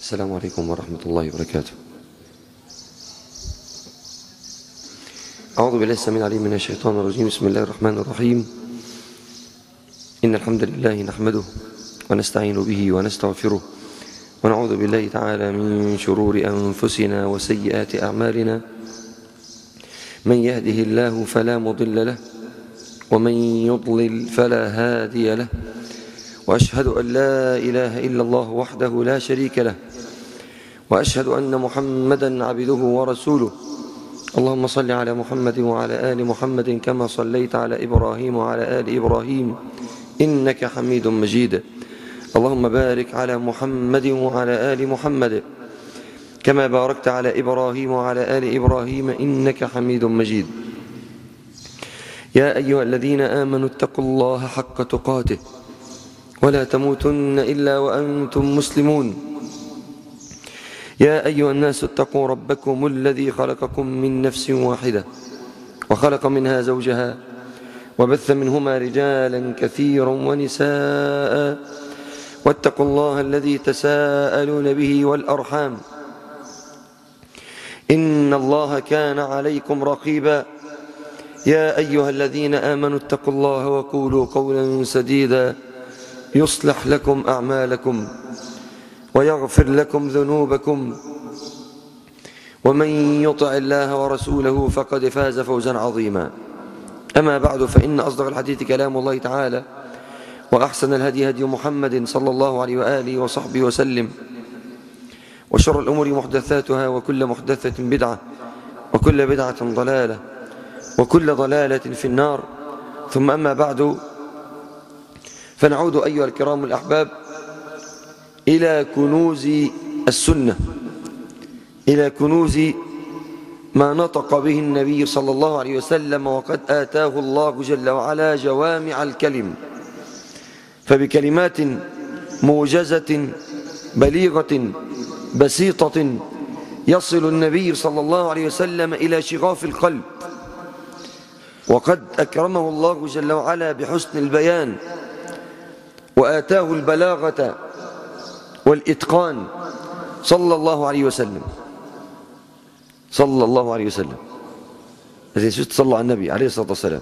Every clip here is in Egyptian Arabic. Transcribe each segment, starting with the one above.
السلام عليكم ورحمة الله وبركاته أعوذ بالله السميع العليم من الشيطان الرجيم بسم الله الرحمن الرحيم إن الحمد لله نحمده ونستعين به ونستغفره ونعوذ بالله تعالى من شرور أنفسنا وسيئات أعمالنا من يهده الله فلا مضل له ومن يضلل فلا هادي له وأشهد أن لا إله إلا الله وحده لا شريك له وأشهد أن محمدا عبده ورسوله اللهم صل على محمد وعلى آل محمد كما صليت على إبراهيم وعلى آل إبراهيم إنك حميد مجيد اللهم بارك على محمد وعلى آل محمد كما باركت على إبراهيم وعلى آل إبراهيم إنك حميد مجيد يا أيها الذين آمنوا اتقوا الله حق تقاته ولا تموتن إلا وأنتم مسلمون يا أيها الناس اتقوا ربكم الذي خلقكم من نفس واحدة وخلق منها زوجها وبث منهما رجالا كثيرا ونساء واتقوا الله الذي تساءلون به والأرحام إن الله كان عليكم رقيبا يا أيها الذين آمنوا اتقوا الله وقولوا قولا سديدا يصلح لكم أعمالكم ويغفر لكم ذنوبكم ومن يطع الله ورسوله فقد فاز فوزا عظيما أما بعد فإن أصدق الحديث كلام الله تعالى وأحسن الهدي هدي محمد صلى الله عليه وآله وصحبه وسلم وشر الأمور محدثاتها وكل محدثة بدعة وكل بدعة ضلالة وكل ضلالة في النار ثم أما بعد فنعود أيها الكرام الأحباب إلى كنوز السنة إلى كنوز ما نطق به النبي صلى الله عليه وسلم وقد آتاه الله جل وعلا جوامع الكلم فبكلمات موجزة بليغة بسيطة يصل النبي صلى الله عليه وسلم إلى شغاف القلب وقد أكرمه الله جل وعلا بحسن البيان وآتاه البلاغة والإتقان صلى الله عليه وسلم صلى الله عليه وسلم الذي ست صلى على النبي عليه الصلاة والسلام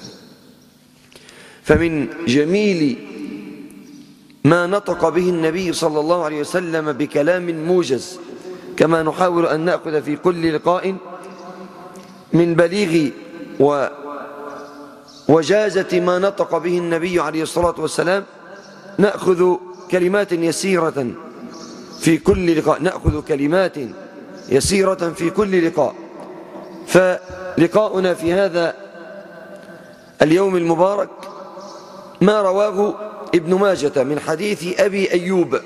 فمن جميل ما نطق به النبي صلى الله عليه وسلم بكلام موجز كما نحاول أن نأخذ في كل لقاء من بليغ و وجازة ما نطق به النبي عليه الصلاة والسلام نأخذ كلمات يسيرة في كل لقاء نأخذ كلمات يسيرة في كل لقاء فلقاؤنا في هذا اليوم المبارك ما رواه ابن ماجة من حديث أبي أيوب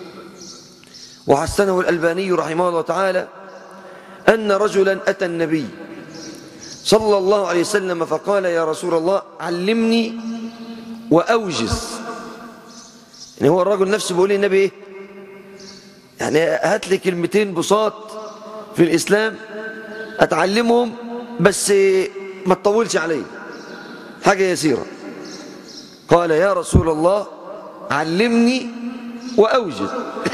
وحسنه الألباني رحمه الله تعالى أن رجلا أتى النبي صلى الله عليه وسلم فقال يا رسول الله علمني وأوجز يعني هو الرجل نفسه بيقول للنبي ايه يعني هات لي كلمتين بساط في الإسلام أتعلمهم بس ما تطولش علي حاجة يسيرة قال يا رسول الله علمني وأوجز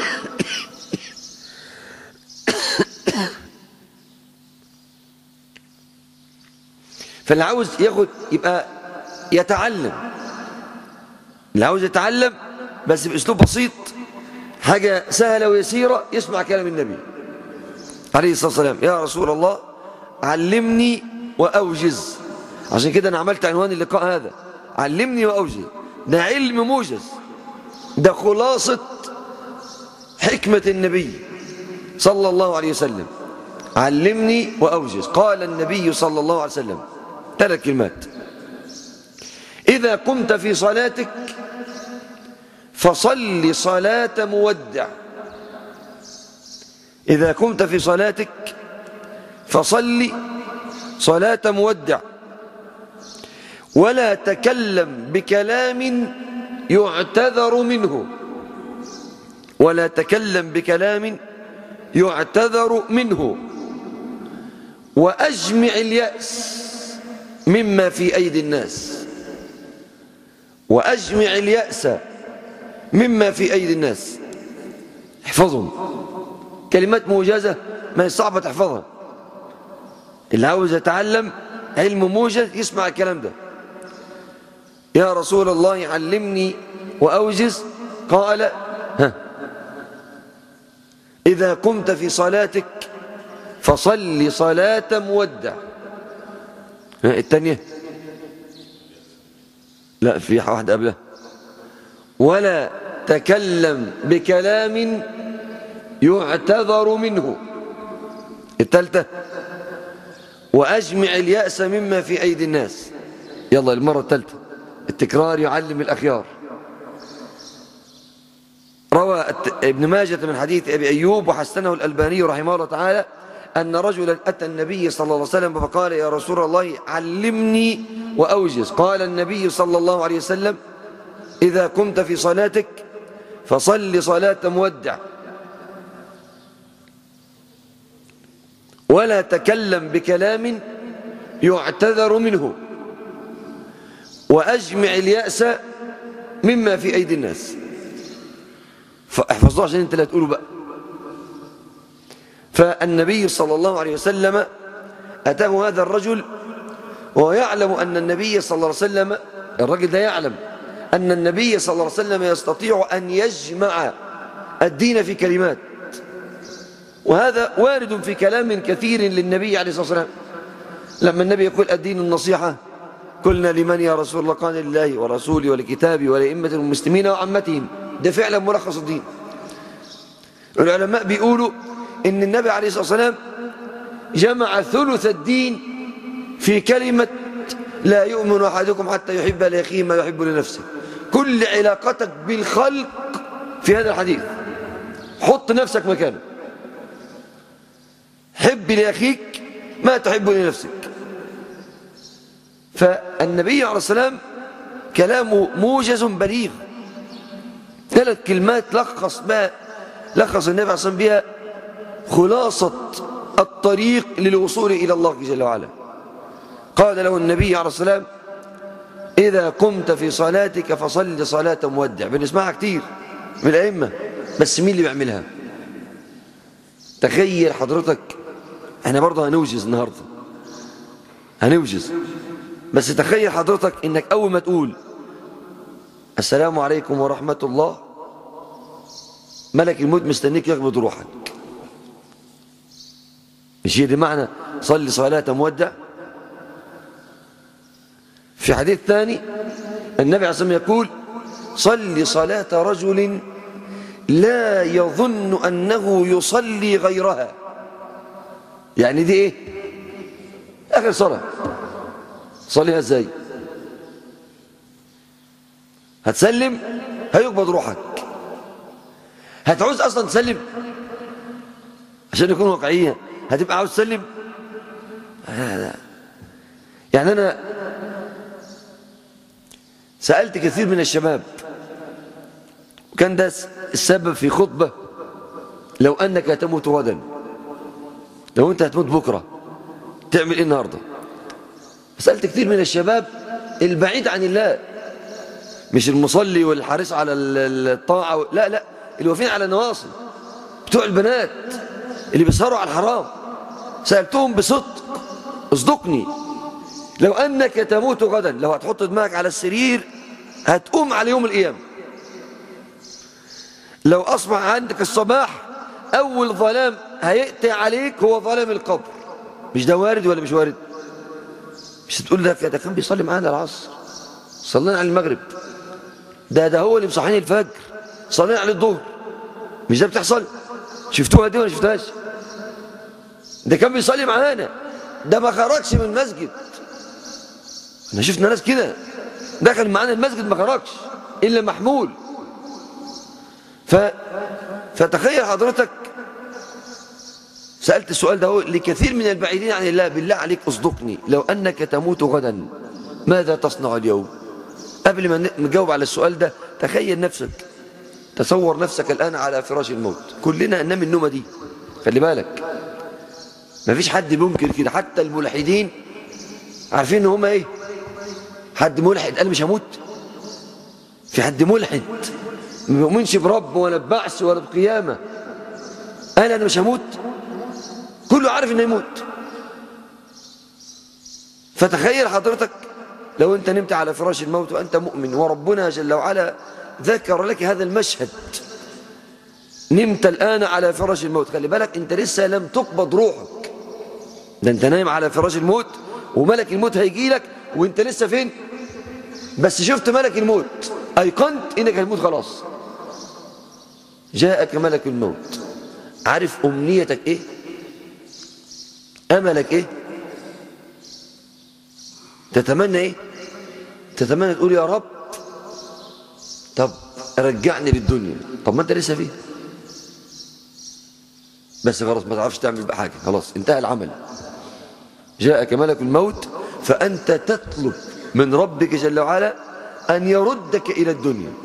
فاللي عاوز ياخد يبقى يتعلم اللي عاوز يتعلم بس بأسلوب بسيط حاجة سهلة ويسيرة يسمع كلام النبي عليه الصلاة والسلام يا رسول الله علمني وأوجز عشان كده أنا عملت عنوان اللقاء هذا علمني وأوجز ده علم موجز ده خلاصة حكمة النبي صلى الله عليه وسلم علمني وأوجز قال النبي صلى الله عليه وسلم ثلاث كلمات إذا قمت في صلاتك فصل صلاة مودع إذا قمت في صلاتك فصل صلاة مودع ولا تكلم بكلام يعتذر منه ولا تكلم بكلام يعتذر منه وأجمع اليأس مما في أيدي الناس وأجمع اليأس مما في أيدي الناس احفظهم كلمات موجزة ما هي صعبة تحفظها اللي عاوز يتعلم علم موجز يسمع الكلام ده يا رسول الله علمني وأوجز قال ها إذا قمت في صلاتك فصل صلاة مودع الثانية لا في واحدة قبلها ولا تكلم بكلام يعتذر منه الثالثة وأجمع اليأس مما في أيدي الناس يلا المرة الثالثة التكرار يعلم الأخيار روى ابن ماجة من حديث أبي أيوب وحسنه الألباني رحمه الله تعالى أن رجلا أتى النبي صلى الله عليه وسلم فقال يا رسول الله علمني وأوجز قال النبي صلى الله عليه وسلم إذا قمت في صلاتك فصل صلاة مودع ولا تكلم بكلام يعتذر منه وأجمع اليأس مما في أيدي الناس فاحفظوه عشان انت لا تقولوا بقى فالنبي صلى الله عليه وسلم أتاه هذا الرجل وهو يعلم أن النبي صلى الله عليه وسلم الرجل ده يعلم أن النبي صلى الله عليه وسلم يستطيع أن يجمع الدين في كلمات وهذا وارد في كلام كثير للنبي عليه الصلاة والسلام لما النبي يقول الدين النصيحة قلنا لمن يا رسول الله قال لله ورسوله ولكتابه ولأئمة المسلمين وعمتهم ده فعلا ملخص الدين العلماء بيقولوا ان النبي عليه الصلاة والسلام جمع ثلث الدين في كلمة لا يؤمن أحدكم حتى يحب لأخيه ما يحب لنفسه كل علاقتك بالخلق في هذا الحديث حط نفسك مكانه حب لأخيك ما تحب لنفسك فالنبي عليه السلام كلامه موجز بليغ ثلاث كلمات لخص ما لخص النبي عليه الصلاة بها خلاصة الطريق للوصول إلى الله جل وعلا قال له النبي عليه السلام إذا قمت في صلاتك فصل صلاة مودع بنسمعها كتير من الأئمة بس مين اللي بيعملها تخيل حضرتك احنا برضه هنوجز النهاردة هنوجز بس تخيل حضرتك انك اول ما تقول السلام عليكم ورحمة الله ملك الموت مستنيك يقبض روحك مش هي دي معنى صلي صلاة مودع في حديث ثاني النبي عليه الصلاة يقول صلي صلاة رجل لا يظن أنه يصلي غيرها يعني دي ايه آخر صلاة صليها ازاي هتسلم هيقبض روحك هتعوز اصلا تسلم عشان نكون واقعية هتبقى عاوز تسلم يعني انا سألت كثير من الشباب وكان ده السبب في خطبة لو أنك تموت غدا لو أنت هتموت بكرة تعمل إيه النهاردة سألت كثير من الشباب البعيد عن الله مش المصلي والحريص على الطاعة لا لا اللي واقفين على النواصي بتوع البنات اللي بيسهروا على الحرام سألتهم بصدق اصدقني لو أنك تموت غدا لو هتحط دماغك على السرير هتقوم على يوم القيامة لو أصبح عندك الصباح أول ظلام هيأتي عليك هو ظلام القبر مش ده وارد ولا مش وارد مش تقول ده ده كان بيصلي معانا العصر صلينا على المغرب ده ده هو اللي مصحيني الفجر صلينا على الظهر مش ده بتحصل شفتوها دي ولا شفتهاش ده كان بيصلي معانا ده ما خرجش من المسجد انا شفنا ناس كده دخل معانا المسجد ما خرجش الا محمول ف... فتخيل حضرتك سألت السؤال ده لكثير من البعيدين عن الله بالله عليك اصدقني لو أنك تموت غدا ماذا تصنع اليوم قبل ما نجاوب على السؤال ده تخيل نفسك تصور نفسك الآن على فراش الموت كلنا ننام النومة دي خلي بالك ما فيش حد بينكر كده حتى الملحدين عارفين ان هم ايه حد ملحد قال مش هموت في حد ملحد ما بيؤمنش برب ولا ببعث ولا بقيامه قال أنا مش هموت كله عارف إنه يموت فتخيل حضرتك لو أنت نمت على فراش الموت وأنت مؤمن وربنا جل وعلا ذكر لك هذا المشهد نمت الآن على فراش الموت خلي بالك أنت لسه لم تقبض روحك ده أنت نايم على فراش الموت وملك الموت هيجي لك وأنت لسه فين بس شفت ملك الموت أيقنت إنك هتموت خلاص جاءك ملك الموت عارف أمنيتك إيه أملك إيه تتمنى إيه تتمنى تقول يا رب طب رجعني للدنيا طب ما أنت لسه فيه بس خلاص ما تعرفش تعمل بحاجة خلاص انتهى العمل جاءك ملك الموت فأنت تطلب من ربك جل وعلا أن يردك إلى الدنيا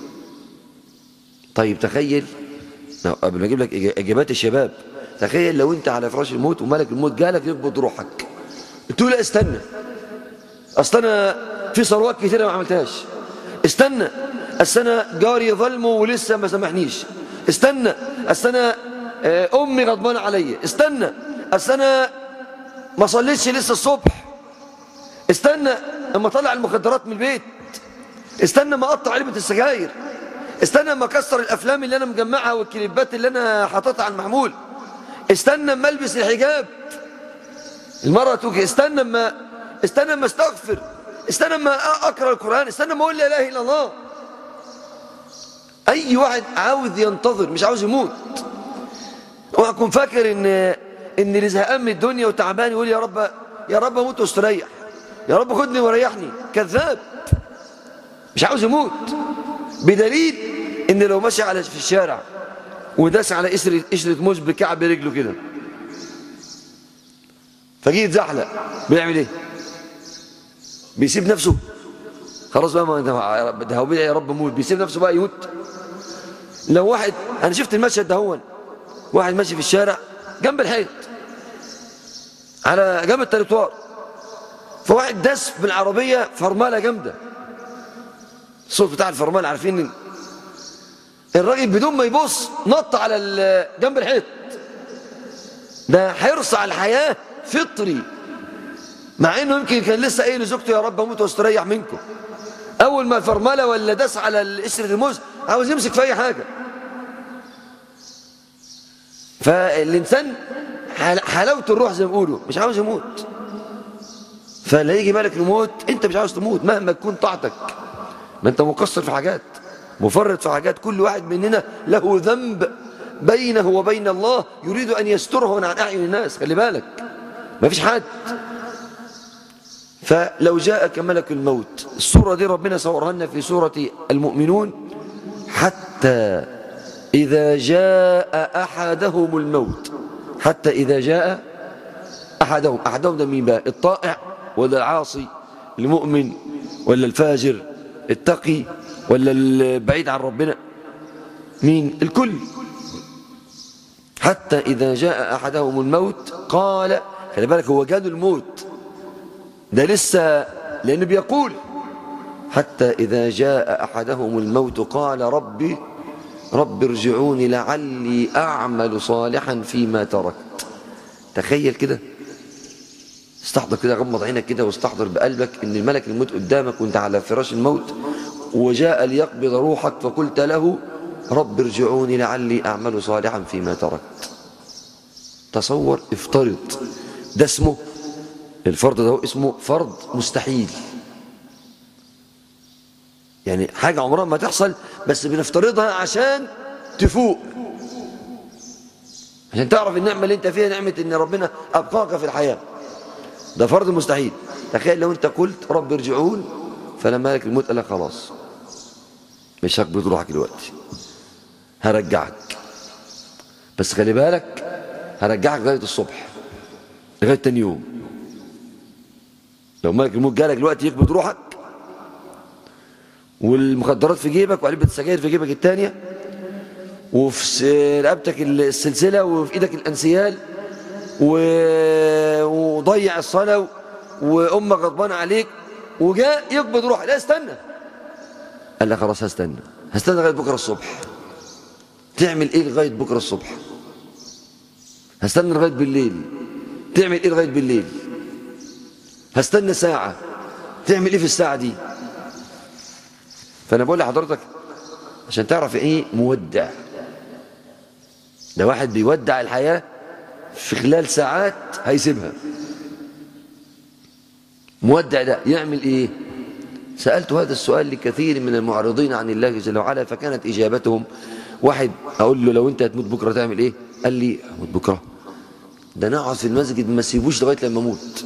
طيب تخيل قبل ما أجيب لك إجابات الشباب تخيل لو أنت على فراش الموت وملك الموت جالك يقبض روحك تقول لا استنى أصل أنا في ثروات كثيرة ما عملتهاش استنى أصل أنا جاري ظلمه ولسه ما سامحنيش استنى أصل أنا أمي غضبانة عليا استنى أصل أنا ما صليتش لسه الصبح استنى اما اطلع المخدرات من البيت استنى ما اقطع علبة السجاير استنى ما اكسر الافلام اللي انا مجمعها والكليبات اللي انا حاططها على المحمول استنى ما البس الحجاب المرأة توجي استنى ما استنى ما استغفر استنى ما اقرا القرآن استنى ما اقول لا اله الا الله اي واحد عاوز ينتظر مش عاوز يموت واكون فاكر ان ان اللي زهقان من الدنيا وتعبان يقول يا رب يا رب اموت واستريح يا رب خدني وريحني كذاب مش عاوز يموت بدليل ان لو ماشي على في الشارع وداس على قشرة قشرة موز بكعب رجله كده فجي يتزحلق بيعمل ايه بيسيب نفسه خلاص بقى ما ده هو يا رب موت بيسيب نفسه بقى يموت لو واحد انا شفت المشهد ده هون واحد ماشي في الشارع جنب الحيط على جنب التريتوار فواحد داس بالعربية فرمالة جامدة الصوت بتاع الفرمالة عارفين الراجل بدون ما يبص نط على جنب الحيط ده حرص على الحياة فطري مع انه يمكن كان لسه قايل لزوجته يا رب اموت واستريح منكم اول ما الفرمله ولا داس على قشره الموز عاوز يمسك في اي حاجه فالانسان حلاوه الروح زي ما بيقولوا مش عاوز يموت فلا يجي ملك الموت انت مش عاوز تموت مهما تكون طاعتك ما انت مقصر في حاجات مفرط في حاجات كل واحد مننا له ذنب بينه وبين الله يريد ان يستره عن اعين الناس خلي بالك ما فيش حد فلو جاءك ملك الموت السورة دي ربنا صورها لنا في سورة المؤمنون حتى إذا جاء أحدهم الموت حتى إذا جاء أحدهم أحدهم ده مين بقى الطائع ولا العاصي المؤمن ولا الفاجر التقي ولا البعيد عن ربنا مين الكل حتى إذا جاء أحدهم الموت قال خلي بالك هو جاله الموت ده لسه لأنه بيقول حتى إذا جاء أحدهم الموت قال ربي رب ارجعوني لعلي أعمل صالحا فيما تركت تخيل كده استحضر كده غمض عينك كده واستحضر بقلبك ان الملك الموت قدامك وانت على فراش الموت وجاء ليقبض روحك فقلت له رب ارجعوني لعلي أعمل صالحا فيما تركت تصور افترض ده اسمه الفرض ده اسمه فرض مستحيل يعني حاجة عمرها ما تحصل بس بنفترضها عشان تفوق عشان تعرف النعمة اللي انت فيها نعمة ان ربنا أبقاك في الحياة ده فرض مستحيل تخيل لو انت قلت رب ارجعون فلما لك الموت قال لك خلاص مش هقبض روحك دلوقتي هرجعك بس خلي بالك هرجعك لغاية الصبح لغاية تاني يوم لو ملك الموت جالك دلوقتي يقبض روحك والمخدرات في جيبك وعلبة السجاير في جيبك الثانية وفي رقبتك السلسلة وفي ايدك الانسيال وضيع الصلاة وامك غضبان عليك وجاء يقبض روحك لا استنى قال لك خلاص هستنى هستنى لغاية بكرة الصبح تعمل ايه لغاية بكرة الصبح هستنى لغاية بالليل تعمل ايه لغاية بالليل هستنى ساعة تعمل ايه في الساعة دي فانا بقول لحضرتك عشان تعرف ايه مودع ده واحد بيودع الحياة في خلال ساعات هيسيبها مودع ده يعمل ايه سألت هذا السؤال لكثير من المعرضين عن الله جل وعلا فكانت إجابتهم واحد أقول له لو أنت هتموت بكرة تعمل إيه قال لي أموت بكرة ده أنا أقعد في المسجد ما سيبوش لغاية لما أموت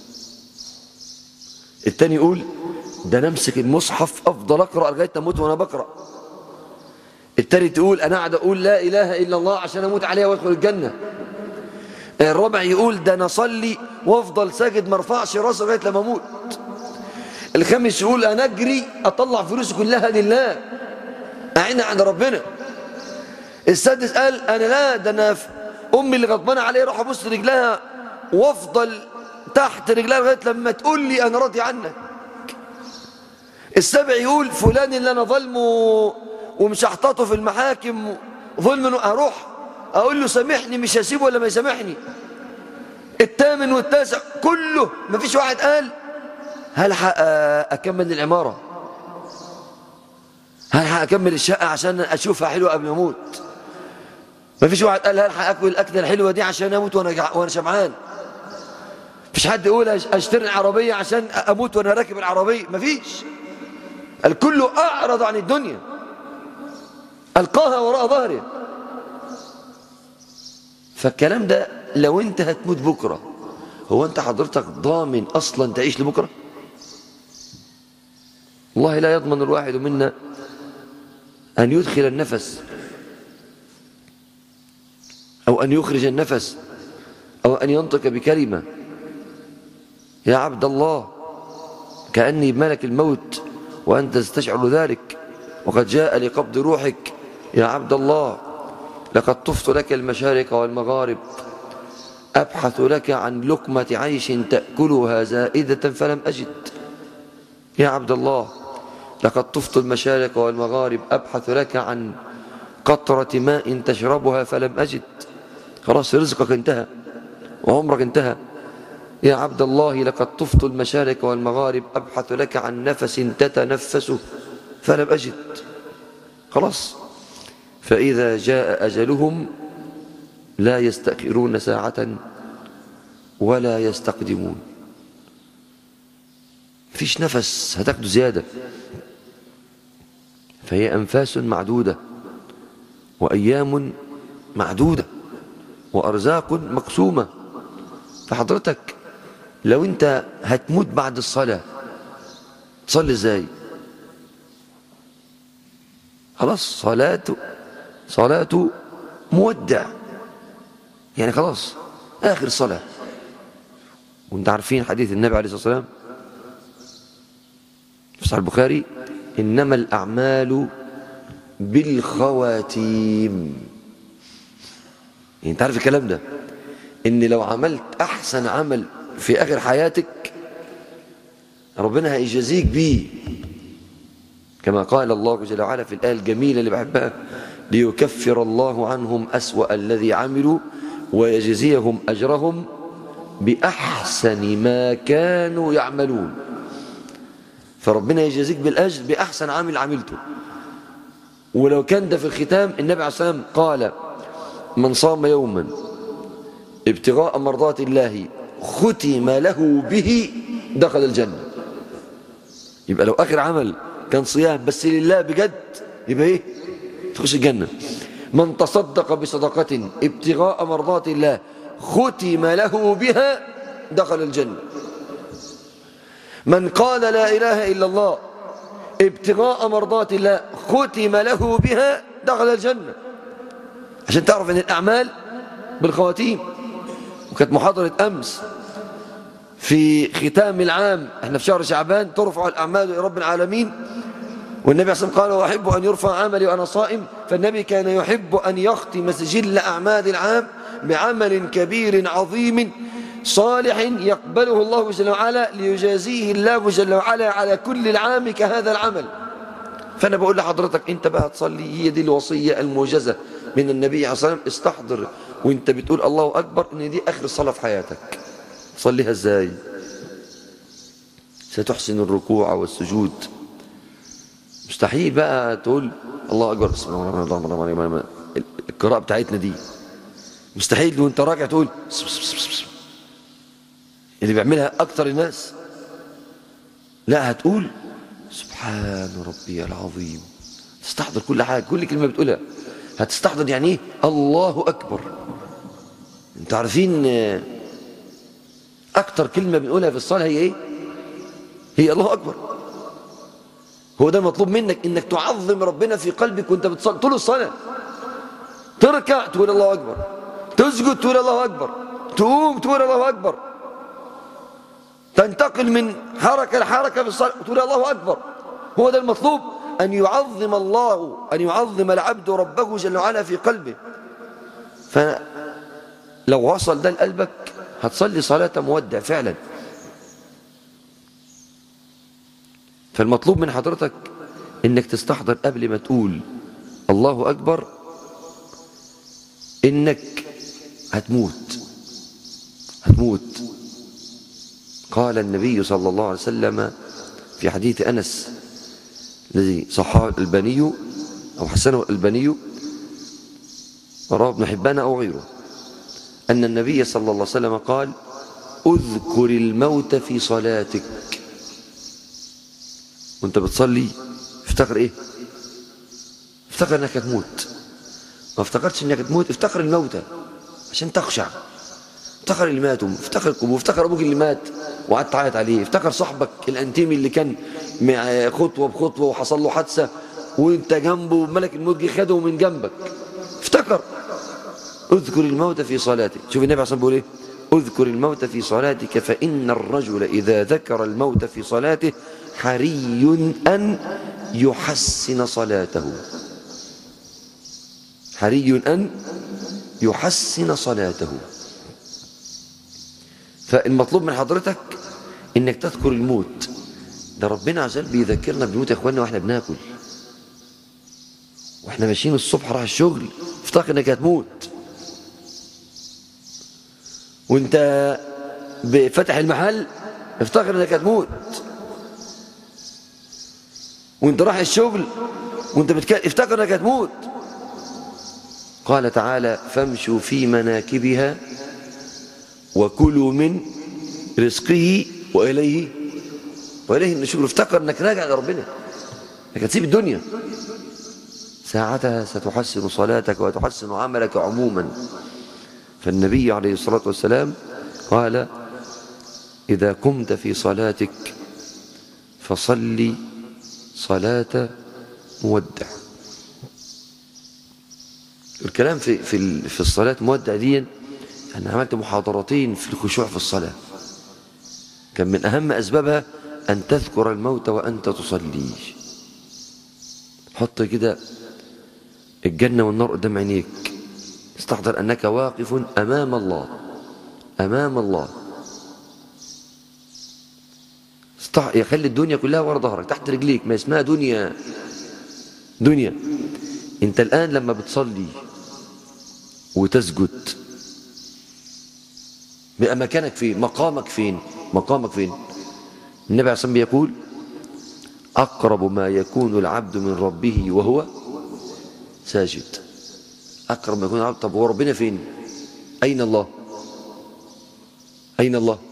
التاني يقول ده أنا أمسك المصحف أفضل أقرأ لغاية أموت وأنا بقرأ التالت يقول أنا قاعد أقول لا إله إلا الله عشان أموت عليها وأدخل الجنة الرابع يقول ده أنا أصلي وأفضل ساجد ما ارفعش راسي لغاية لما أموت الخامس يقول أنا أجري أطلع فلوسي كلها لله أعينها عند ربنا السادس قال أنا لا ده أنا أمي اللي غضبانة عليا أروح أبص رجلها وأفضل تحت رجلها لغاية لما تقول لي أنا راضي عنك السابع يقول فلان اللي أنا ظلمه ومش هحططه في المحاكم ظلم أروح أقول له سامحني مش هسيبه ولا ما يسامحني الثامن والتاسع كله مفيش واحد قال هلحق أكمل العمارة هلحق أكمل الشقة عشان أشوفها حلوة قبل ما أموت ما فيش واحد قال هلحق أكل الأكلة الحلوة دي عشان أموت وأنا جع... وأنا شبعان فيش حد يقول أشتري العربية عشان أموت وأنا راكب العربية ما فيش الكل أعرض عن الدنيا ألقاها وراء ظهره فالكلام ده لو أنت هتموت بكرة هو أنت حضرتك ضامن أصلا تعيش لبكرة والله لا يضمن الواحد منا أن يدخل النفس أو أن يخرج النفس أو أن ينطق بكلمة يا عبد الله كأني ملك الموت وأنت تستشعر ذلك وقد جاء لقبض روحك يا عبد الله لقد طفت لك المشارق والمغارب أبحث لك عن لقمة عيش تأكلها زائدة فلم أجد يا عبد الله لقد طفت المشارق والمغارب أبحث لك عن قطرة ماء تشربها فلم أجد خلاص رزقك انتهى وعمرك انتهى يا عبد الله لقد طفت المشارق والمغارب أبحث لك عن نفس تتنفسه فلم أجد خلاص فإذا جاء أجلهم لا يستأخرون ساعة ولا يستقدمون فيش نفس هتاخده زيادة فهي أنفاس معدودة وأيام معدودة وأرزاق مقسومة فحضرتك لو أنت هتموت بعد الصلاة تصلي ازاي خلاص صلاة صلاة مودع يعني خلاص آخر صلاة وانت عارفين حديث النبي عليه الصلاة والسلام في صحيح البخاري إنما الأعمال بالخواتيم يعني انت عارف الكلام ده ان لو عملت احسن عمل في اخر حياتك ربنا هيجازيك بيه كما قال الله جل وعلا في الآية الجميلة اللي بحبها ليكفر الله عنهم أسوأ الذي عملوا ويجزيهم أجرهم بأحسن ما كانوا يعملون فربنا يجازيك بالأجر بأحسن عمل عملته ولو كان ده في الختام النبي عليه الصلاة والسلام قال من صام يوما ابتغاء مرضات الله ختم له به دخل الجنة يبقى لو آخر عمل كان صيام بس لله بجد يبقى ايه تخش الجنة من تصدق بصدقة ابتغاء مرضات الله ختم له بها دخل الجنة من قال لا إله إلا الله ابتغاء مرضات الله ختم له بها دخل الجنة عشان تعرف ان الأعمال بالخواتيم وكانت محاضرة أمس في ختام العام احنا في شهر شعبان ترفع الأعمال إلى رب العالمين والنبي عليه الصلاة والسلام قال وأحب أن يرفع عملي وأنا صائم فالنبي كان يحب أن يختم سجل أعمال العام بعمل كبير عظيم صالح يقبله الله جل وعلا ليجازيه الله جل وعلا على كل العام كهذا العمل فأنا بقول لحضرتك أنت بقى تصلي هي دي الوصية الموجزة من النبي عليه الصلاة والسلام استحضر وانت بتقول الله أكبر ان دي آخر الصلاة في حياتك صليها ازاي ستحسن الركوع والسجود مستحيل بقى تقول الله أكبر بسم الله الرحمن الرحيم اللهم صل على محمد. القراءة بتاعتنا دي مستحيل وانت راجع تقول بس بس بس بس بس. اللي بيعملها أكتر الناس لا هتقول سبحان ربي العظيم تستحضر كل حاجة كل كلمة بتقولها هتستحضر يعني ايه الله أكبر انتوا عارفين آه، أكتر كلمة بنقولها في الصلاة هي ايه هي الله أكبر هو ده المطلوب منك انك تعظم ربنا في قلبك وانت بتصلي طول الصلاة تركع تقول الله أكبر تسجد تقول الله أكبر تقوم تقول الله أكبر تنتقل من حركة لحركة في الصلاة تقول الله أكبر هو ده المطلوب أن يعظم الله أن يعظم العبد ربه جل وعلا في قلبه فلو وصل ده لقلبك هتصلي صلاة مودع فعلا فالمطلوب من حضرتك انك تستحضر قبل ما تقول الله أكبر انك هتموت هتموت قال النبي صلى الله عليه وسلم في حديث أنس الذي صححه الألباني أو حسنه الألباني رواه ابن حبان أو غيره أن النبي صلى الله عليه وسلم قال اذكر الموت في صلاتك وانت بتصلي افتكر ايه افتكر انك هتموت ما افتكرتش انك هتموت افتكر الموتى عشان تخشع افتكر اللي ماتوا افتكر القبور افتكر ابوك اللي مات وقعدت تعيط عليه افتكر صاحبك الانتيمي اللي كان مع خطوه بخطوه وحصل له حادثه وانت جنبه ملك الموت جه خده من جنبك افتكر اذكر الموت في صلاتك شوف النبي عليه الصلاه والسلام بيقول ايه اذكر الموت في صلاتك فان الرجل اذا ذكر الموت في صلاته حري ان يحسن صلاته حري ان يحسن صلاته فالمطلوب من حضرتك انك تذكر الموت ده ربنا عز وجل بيذكرنا بالموت يا اخواننا واحنا بناكل واحنا ماشيين الصبح رايح الشغل افتكر انك هتموت وانت بفتح المحل افتكر انك هتموت وانت رايح الشغل وانت بتكلم افتكر انك هتموت قال تعالى فامشوا في مناكبها وكلوا من رزقه وإليه وإليه النشور افتكر أنك راجع لربنا أنك هتسيب الدنيا ساعتها ستحسن صلاتك وتحسن عملك عموما فالنبي عليه الصلاة والسلام قال إذا قمت في صلاتك فصلي صلاة مودع الكلام في في في الصلاة مودع دي أنا عملت محاضرتين في الخشوع في الصلاة كان من أهم أسبابها أن تذكر الموت وأنت تصلي حط كده الجنة والنار قدام عينيك استحضر أنك واقف أمام الله أمام الله استح... يخلي الدنيا كلها ورا ظهرك تحت رجليك ما اسمها دنيا دنيا انت الآن لما بتصلي وتسجد بقى مكانك فين مقامك فين مقامك فين النبي عليه الصلاة والسلام بيقول أقرب ما يكون العبد من ربه وهو ساجد أقرب ما يكون العبد طب هو ربنا فين أين الله أين الله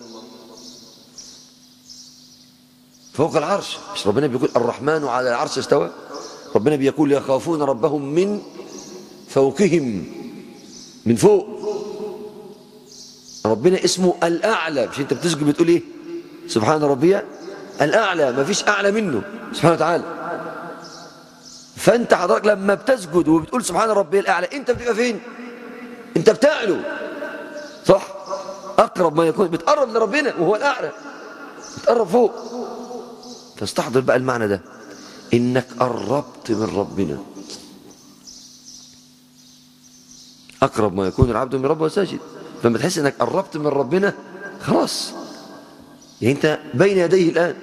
فوق العرش مش ربنا بيقول الرحمن على العرش استوى ربنا بيقول يخافون ربهم من فوقهم من فوق ربنا اسمه الأعلى مش انت بتسجد بتقول ايه سبحان ربي الأعلى ما فيش أعلى منه سبحانه وتعالى فأنت حضرتك لما بتسجد وبتقول سبحان ربي الأعلى أنت بتبقى فين أنت بتعلو صح أقرب ما يكون بتقرب لربنا وهو الأعلى بتقرب فوق فاستحضر بقى المعنى ده إنك قربت من ربنا أقرب ما يكون العبد من ربه ساجد فلما تحس إنك قربت من ربنا خلاص يعني أنت بين يديه الآن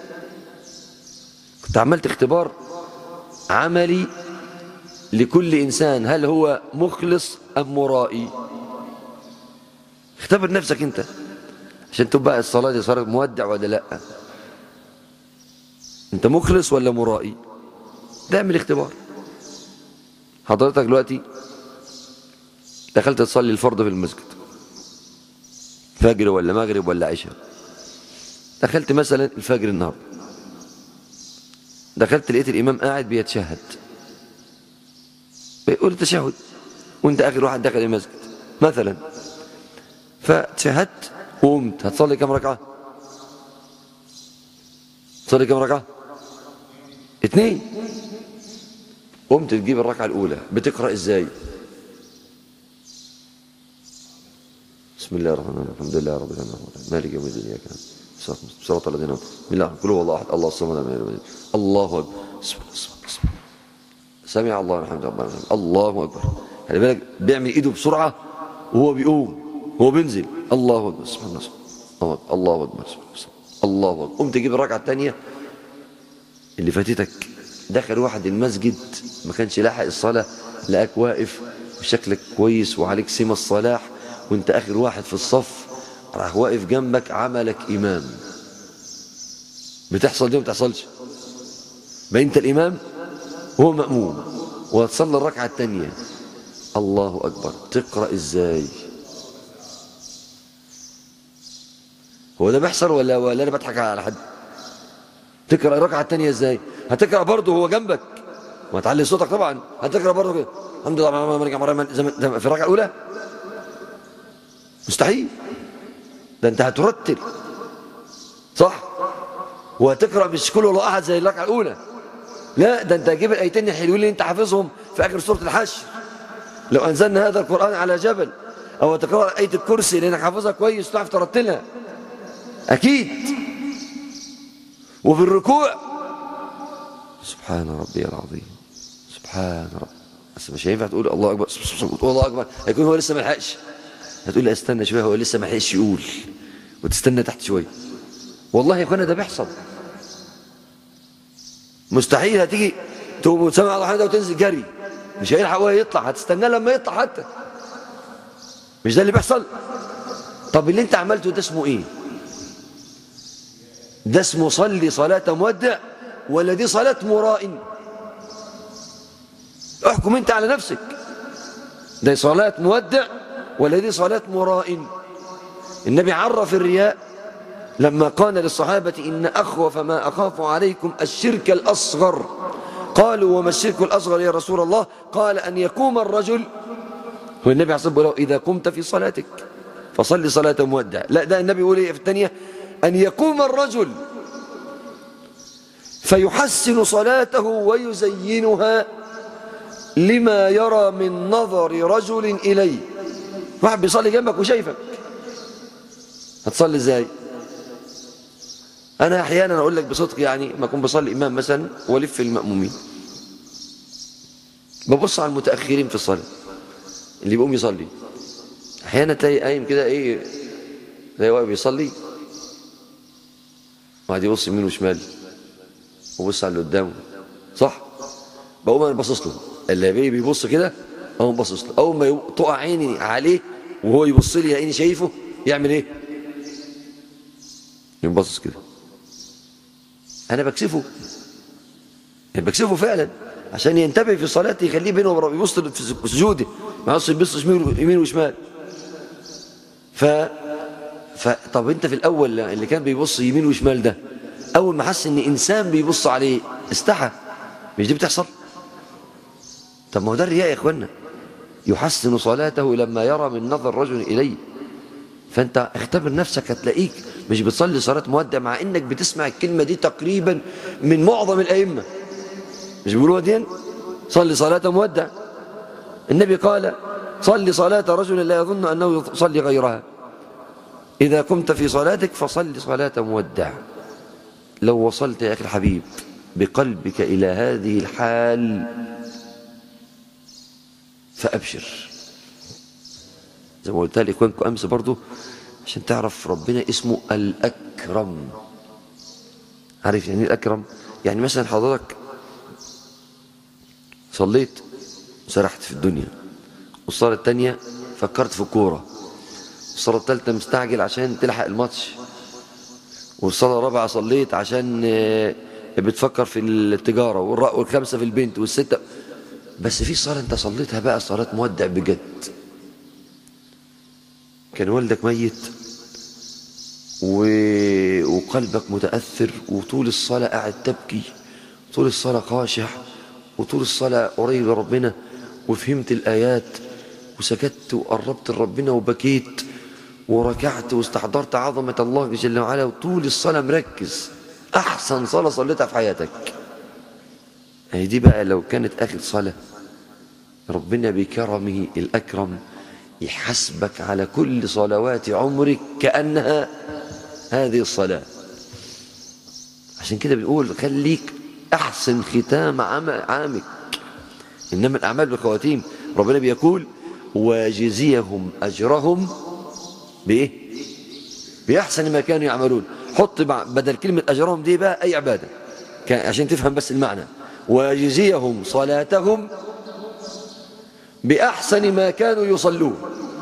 كنت عملت اختبار عملي لكل إنسان هل هو مخلص أم مرائي اختبر نفسك انت عشان تبقى الصلاة دي صارت مودع ولا لا انت مخلص ولا مرائي ده اعمل اختبار حضرتك دلوقتي دخلت تصلي الفرض في المسجد فجر ولا مغرب ولا عشاء دخلت مثلا الفجر النهارده دخلت لقيت الإمام قاعد بيتشهد بيقول التشهد وانت آخر واحد دخل المسجد مثلا فتشهدت وقمت هتصلي كم ركعة تصلي كم ركعة اثنين قمت تجيب الركعة الأولى بتقرأ ازاي بسم الله الرحمن الرحيم الحمد لله رب العالمين مالك يوم الدين اياك صراط الذين انعمت بسم الله قل هو الله احد الله الصمد لم يلد ولم يولد الله اكبر سمع الله الحمد لله الله اكبر خلي بالك بيعمل ايده بسرعه وهو بيقوم هو بينزل الله اكبر سبحان الله الله اكبر الله اكبر قمت تجيب الركعه الثانيه اللي فاتتك دخل واحد المسجد ما كانش لاحق الصلاه لقاك واقف وشكلك كويس وعليك سمة الصلاح وانت اخر واحد في الصف راح واقف جنبك عملك امام بتحصل دي ما بتحصلش بقى انت الامام وهو مأموم وهتصلي الركعة الثانية الله أكبر تقرأ إزاي هو ده بيحصل ولا ولا أنا بضحك على حد تقرأ الركعة الثانية إزاي هتقرأ برضه هو جنبك ما تعلي صوتك طبعا هتقرأ برضه كده الحمد لله ما رجع مرة في الركعة الأولى مستحيل ده أنت هترتل صح وهتقرأ مش كل الله أحد زي الركعة الأولى لا ده أنت هتجيب الآيتين الحلوين اللي أنت حافظهم في آخر سورة الحشر لو أنزلنا هذا القرآن على جبل أو تقرأ آية الكرسي لأنك حافظها كويس تعرف ترتلها أكيد وفي الركوع سبحان ربي العظيم سبحان رب بس مش هينفع تقول الله أكبر الله أكبر هيكون هو لسه ما لحقش هتقول لي استنى شوية هو لسه ما لحقش يقول وتستنى تحت شوية والله يا اخوانا ده بيحصل مستحيل هتيجي تقوم سمع الله حمده وتنزل جري مش هيلحق هو يطلع هتستناه لما يطلع حتى مش ده اللي بيحصل طب اللي انت عملته ده اسمه ايه ده اسمه صلي صلاة مودع ولا دي صلاة مرائن احكم انت على نفسك ده صلاة مودع ولا دي صلاة مرائن النبي عرف الرياء لما قال للصحابة إن أخوف ما أخاف عليكم الشرك الأصغر قالوا وما الشرك الأصغر يا رسول الله قال أن يقوم الرجل والنبي عليه الصلاة إذا قمت في صلاتك فصل صلاة مودع لا ده النبي يقول إيه في الثانية أن يقوم الرجل فيحسن صلاته ويزينها لما يرى من نظر رجل إليه واحد بيصلي جنبك وشايفك هتصلي ازاي انا احيانا اقول لك بصدق يعني ما اكون بصلي امام مثلا والف المامومين ببص على المتاخرين في الصلاه اللي بيقوم يصلي احيانا تلاقي قايم كده ايه تلاقي واقف بيصلي وقعد يبص يمين وشمال وبص على اللي قدامه صح بقوم انا باصص له اللي بي بيبص كده اقوم باصص له اول ما تقع عيني عليه وهو يبص لي يلاقيني شايفه يعمل ايه ينبصص كده انا بكسفه يعني بكسفه فعلا عشان ينتبه في صلاته يخليه بينه وبين يبص في سجوده ما يبص يبص يمين وشمال ف فطب انت في الاول اللي كان بيبص يمين وشمال ده اول ما حس ان انسان بيبص عليه استحى مش دي بتحصل طب ما هو ده الرياء يا اخوانا يحسن صلاته لما يرى من نظر رجل اليه فانت اختبر نفسك هتلاقيك مش بتصلي صلاة مودع مع انك بتسمع الكلمة دي تقريبا من معظم الائمة مش بيقولوا دين صلي صلاة مودع النبي قال صلي صلاة رجل لا يظن انه يصلي غيرها اذا قمت في صلاتك فصلي صلاة مودع لو وصلت يا اخي الحبيب بقلبك الى هذه الحال فابشر زي ما قلت لإخوانكم أمس برضو عشان تعرف ربنا اسمه الأكرم عارف يعني الأكرم يعني مثلا حضرتك صليت سرحت في الدنيا والصلاة التانية فكرت في الكورة الصلاة الثالثة مستعجل عشان تلحق الماتش والصلاة الرابعة صليت عشان آه، بتفكر في التجارة والخمسة في البنت والستة بس في صلاة انت صليتها بقى صلاة مودع بجد كان والدك ميت و... وقلبك متأثر وطول الصلاة قاعد تبكي طول الصلاة خاشع وطول الصلاة قريب لربنا وفهمت الآيات وسكت وقربت لربنا وبكيت وركعت واستحضرت عظمة الله جل وعلا وطول الصلاة مركز أحسن صلاة صليتها في حياتك هي دي بقى لو كانت آخر صلاة ربنا بكرمه الأكرم يحسبك على كل صلوات عمرك كأنها هذه الصلاة عشان كده بنقول خليك أحسن ختام عامك إنما الأعمال بالخواتيم ربنا بيقول وجزيهم أجرهم بإيه بأحسن ما كانوا يعملون حط بدل كلمة أجرهم دي بقى أي عبادة عشان تفهم بس المعنى ويجزيهم صلاتهم بأحسن ما كانوا يصلون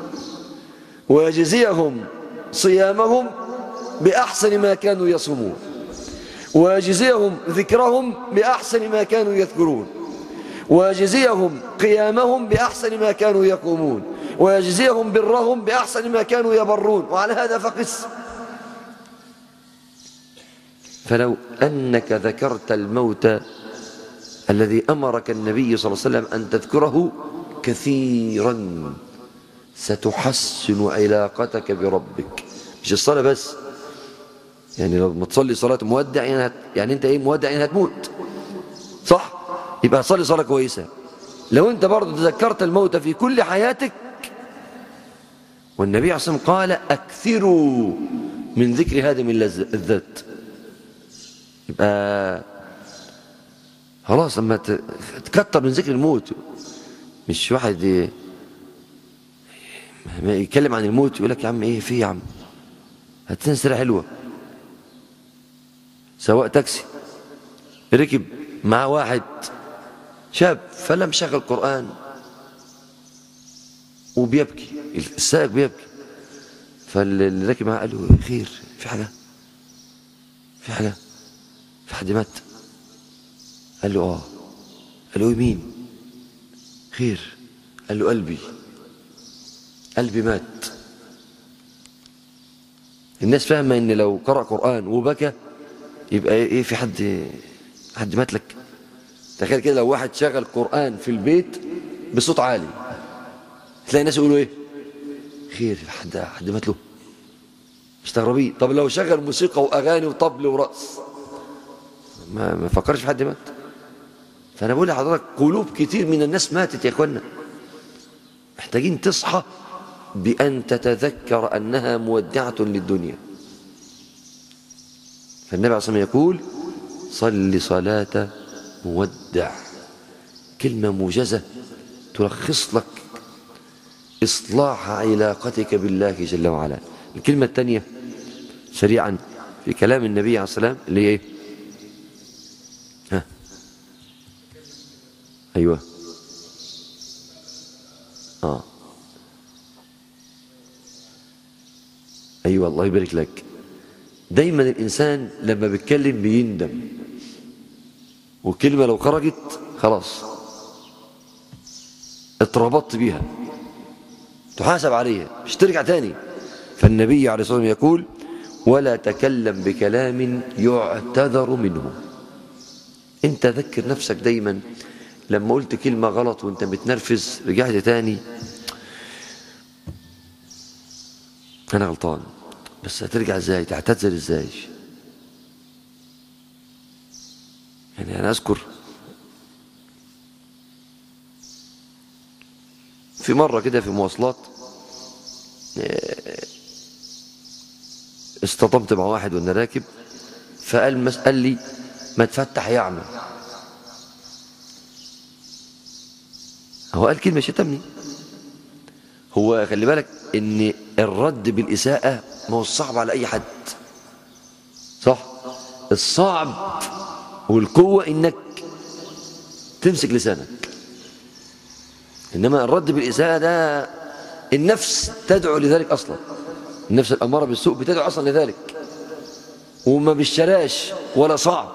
ويجزيهم صيامهم بأحسن ما كانوا يصومون ويجزيهم ذكرهم بأحسن ما كانوا يذكرون ويجزيهم قيامهم بأحسن ما كانوا يقومون ويجزيهم برهم بأحسن ما كانوا يبرون وعلى هذا فقس فلو أنك ذكرت الموت الذي أمرك النبي صلى الله عليه وسلم أن تذكره كثيرا ستحسن علاقتك بربك مش الصلاة بس يعني لو ما تصلي صلاة مودع يعني, هت... يعني انت ايه مودع يعني هتموت صح يبقى صلي صلاة كويسة لو انت برضه تذكرت الموت في كل حياتك والنبي عليه الصلاة والسلام قال أكثروا من ذكر هذه من الذات يبقى خلاص لما تكتر من ذكر الموت مش واحد يتكلم عن الموت يقول لك يا عم ايه في يا عم هات سيره حلوه سواق تاكسي ركب مع واحد شاب فلم شغل قرآن وبيبكي السائق بيبكي فاللي راكب معاه قال له خير في حاجة في حاجة في حد مات قال له اه قال له مين خير قال له قلبي قلبي مات الناس فاهمة ان لو قرأ قرآن وبكى يبقى ايه في حد حد مات لك تخيل كده لو واحد شغل قرآن في البيت بصوت عالي تلاقي الناس يقولوا ايه خير حد حد مات له مستغربين طب لو شغل موسيقى واغاني وطبل ورقص ما ما فكرش في حد مات فانا بقول لحضرتك قلوب كتير من الناس ماتت يا اخوانا محتاجين تصحى بأن تتذكر أنها مودعة للدنيا فالنبي عليه الصلاة والسلام يقول صل صلاة مودع كلمة موجزة تلخص لك إصلاح علاقتك بالله جل وعلا الكلمة الثانية سريعا في كلام النبي عليه الصلاة والسلام اللي هي ايه ها أيوة آه أيوة الله يبارك لك دايما الإنسان لما بيتكلم بيندم والكلمة لو خرجت خلاص اتربطت بيها تحاسب عليها مش ترجع تاني فالنبي عليه الصلاة والسلام يقول ولا تكلم بكلام يعتذر منه انت ذكر نفسك دايما لما قلت كلمة غلط وانت متنرفز رجعت تاني انا غلطان بس هترجع ازاي تعتذر ازاي يعني انا اذكر في مرة كده في مواصلات اصطدمت مع واحد وانا راكب فقال مس قال لي ما تفتح يعمل هو قال كلمة شتمني هو خلي بالك ان الرد بالإساءة ما هو الصعب على أي حد صح الصعب والقوة إنك تمسك لسانك إنما الرد بالإساءة ده النفس تدعو لذلك أصلا النفس الأمارة بالسوء بتدعو أصلا لذلك وما بالشراش ولا صعب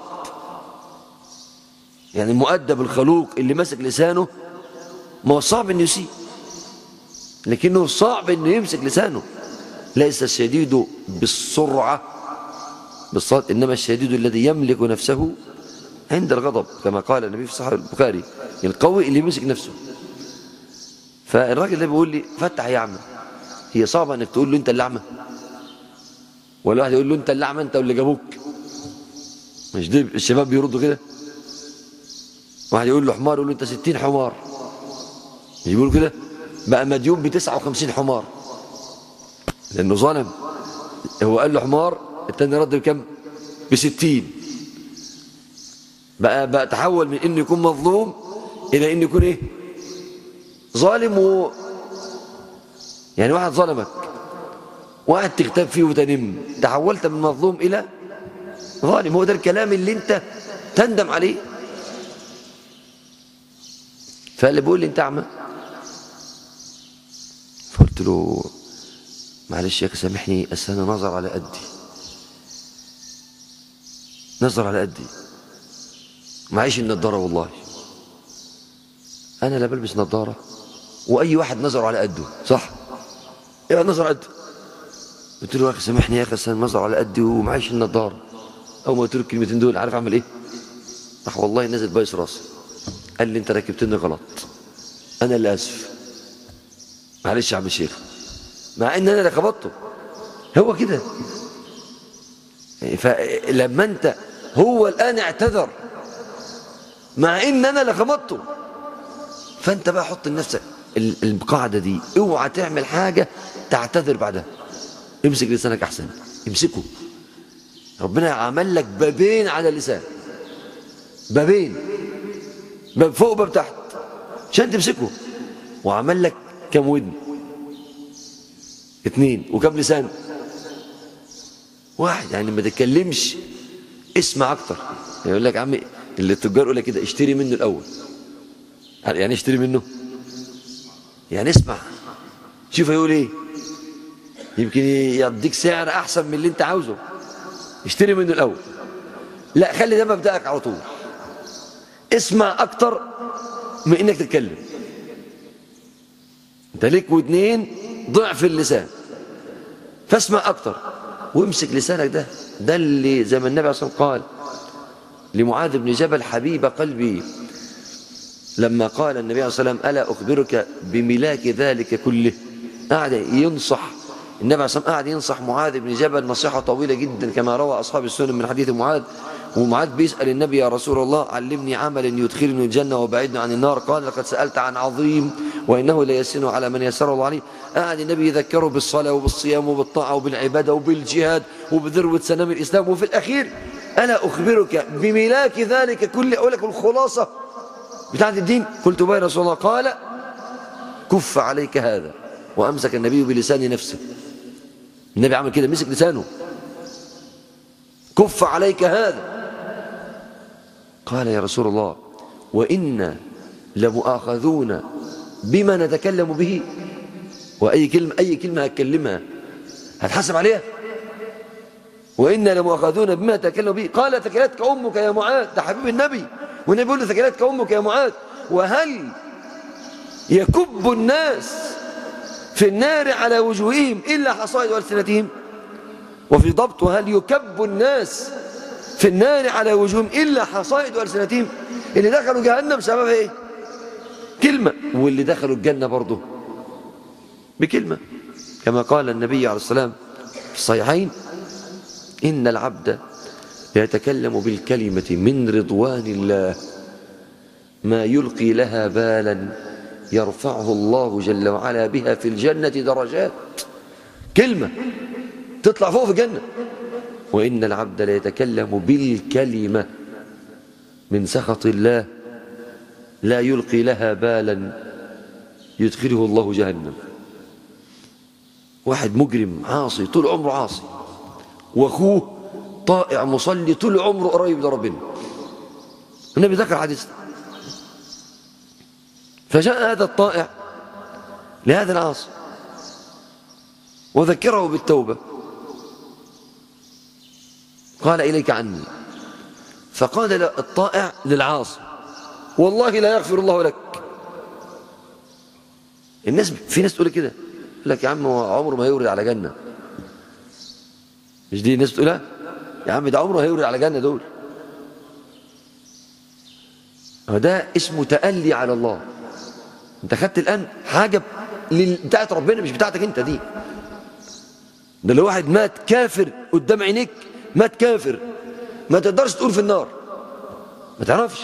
يعني المؤدب الخلوق اللي ماسك لسانه ما هو صعب انه يسيء لكنه صعب انه يمسك لسانه ليس الشديد بالسرعة بالصوت إنما الشديد الذي يملك نفسه عند الغضب كما قال النبي في صحيح البخاري القوي اللي يمسك نفسه فالراجل ده بيقول لي فتح يا عم هي صعبة انك تقول له انت اللعمة ولا واحد يقول له انت اللعمة انت واللي جابوك مش دي الشباب بيردوا كده واحد يقول له حمار يقول له انت ستين حمار مش بيقولوا كده بقى مديون بتسعة وخمسين حمار لانه ظلم هو قال له حمار التاني رد بكم بستين بقى, بقى تحول من انه يكون مظلوم الى انه يكون ايه ظالم و يعني واحد ظلمك واحد تغتاب فيه وتنم تحولت من مظلوم الى ظالم هو ده الكلام اللي انت تندم عليه فاللي بيقول لي انت اعمى فقلت له معلش يا اخي سامحني اصل انا نظر على قدي نظر على قدي معيش النضاره والله انا لا بلبس نضاره واي واحد نظر على قده صح ايه نظر قده قلت له يا اخي سامحني يا اخي اصل انا نظر على قدي ومعيش النضاره اول ما قلت له الكلمتين دول عارف اعمل ايه راح والله نزل بايس راسي قال لي انت ركبتني غلط انا اللي اسف معلش يا عم الشيخ مع ان انا اللي خبطته هو كده فلما انت هو الان اعتذر مع ان انا اللي خبطته فانت بقى حط لنفسك القاعده دي اوعى تعمل حاجه تعتذر بعدها امسك لسانك احسن امسكه ربنا عمل لك بابين على اللسان بابين باب فوق وباب تحت عشان تمسكه وعمل لك كم ودن اثنين وكم لسان واحد يعني ما تتكلمش اسمع اكتر يعني يقول لك عمي اللي التجار يقول لك كده اشتري منه الاول يعني اشتري منه يعني اسمع شوف هيقول ايه يمكن يديك سعر احسن من اللي انت عاوزه اشتري منه الاول لا خلي ده مبدأك على طول اسمع اكتر من انك تتكلم انت ليك ودنين ضعف اللسان فاسمع اكتر وامسك لسانك ده ده اللي زي ما النبي صلى الله عليه وسلم قال لمعاذ بن جبل حبيب قلبي لما قال النبي عليه الصلاة والسلام ألا أخبرك بملاك ذلك كله قاعد ينصح النبي عليه الصلاة والسلام قاعد ينصح معاذ بن جبل نصيحة طويلة جدا كما روى أصحاب السنن من حديث معاذ ومعاذ بيسأل النبي يا رسول الله علمني عملا يدخلني الجنة وبعدني عن النار قال لقد سألت عن عظيم وإنه ليسن على من يسر الله عليه قاعد النبي يذكره بالصلاة وبالصيام وبالطاعة وبالعبادة وبالجهاد وبذروة سنام الإسلام وفي الأخير ألا أخبرك بملاك ذلك كله أقول لك الخلاصة بتاعت الدين قلت بها رسول الله قال كف عليك هذا وأمسك النبي بلسان نفسه النبي عمل كده مسك لسانه كف عليك هذا قال يا رسول الله وإنا لمؤاخذون بما نتكلم به وأي كلمة أي كلمة هتكلمها هتحاسب عليها وإنا لمؤاخذون بما نتكلم به قال ثكلتك أمك يا معاذ ده حبيب النبي والنبي يقول له ثكلتك أمك يا معاذ وهل يكب الناس في النار على وجوههم إلا حصائد ألسنتهم وفي ضبط وهل يكب الناس في النار على وجوههم إلا حصائد ألسنتهم اللي دخلوا جهنم سبب إيه كلمة واللي دخلوا الجنة برضه بكلمة كما قال النبي عليه السلام في الصحيحين إن العبد يتكلم بالكلمة من رضوان الله ما يلقي لها بالا يرفعه الله جل وعلا بها في الجنة درجات كلمة تطلع فوق في الجنة وإن العبد ليتكلم بالكلمة من سخط الله لا يلقي لها بالا يدخله الله جهنم واحد مجرم عاصي طول عمره عاصي واخوه طائع مصلي طول عمره قريب لربنا النبي ذكر حديث فجاء هذا الطائع لهذا العاصي وذكره بالتوبة قال إليك عني فقال الطائع للعاصي والله لا يغفر الله لك الناس في ناس تقول كده يقول لك يا عم هو عمره ما هيورد على جنة مش دي الناس بتقولها يا عم ده عمره هيورد على جنة دول ده اسمه تألي على الله انت خدت الآن حاجة بتاعت ربنا مش بتاعتك انت دي ده لو واحد مات كافر قدام عينيك مات كافر ما تقدرش تقول في النار ما تعرفش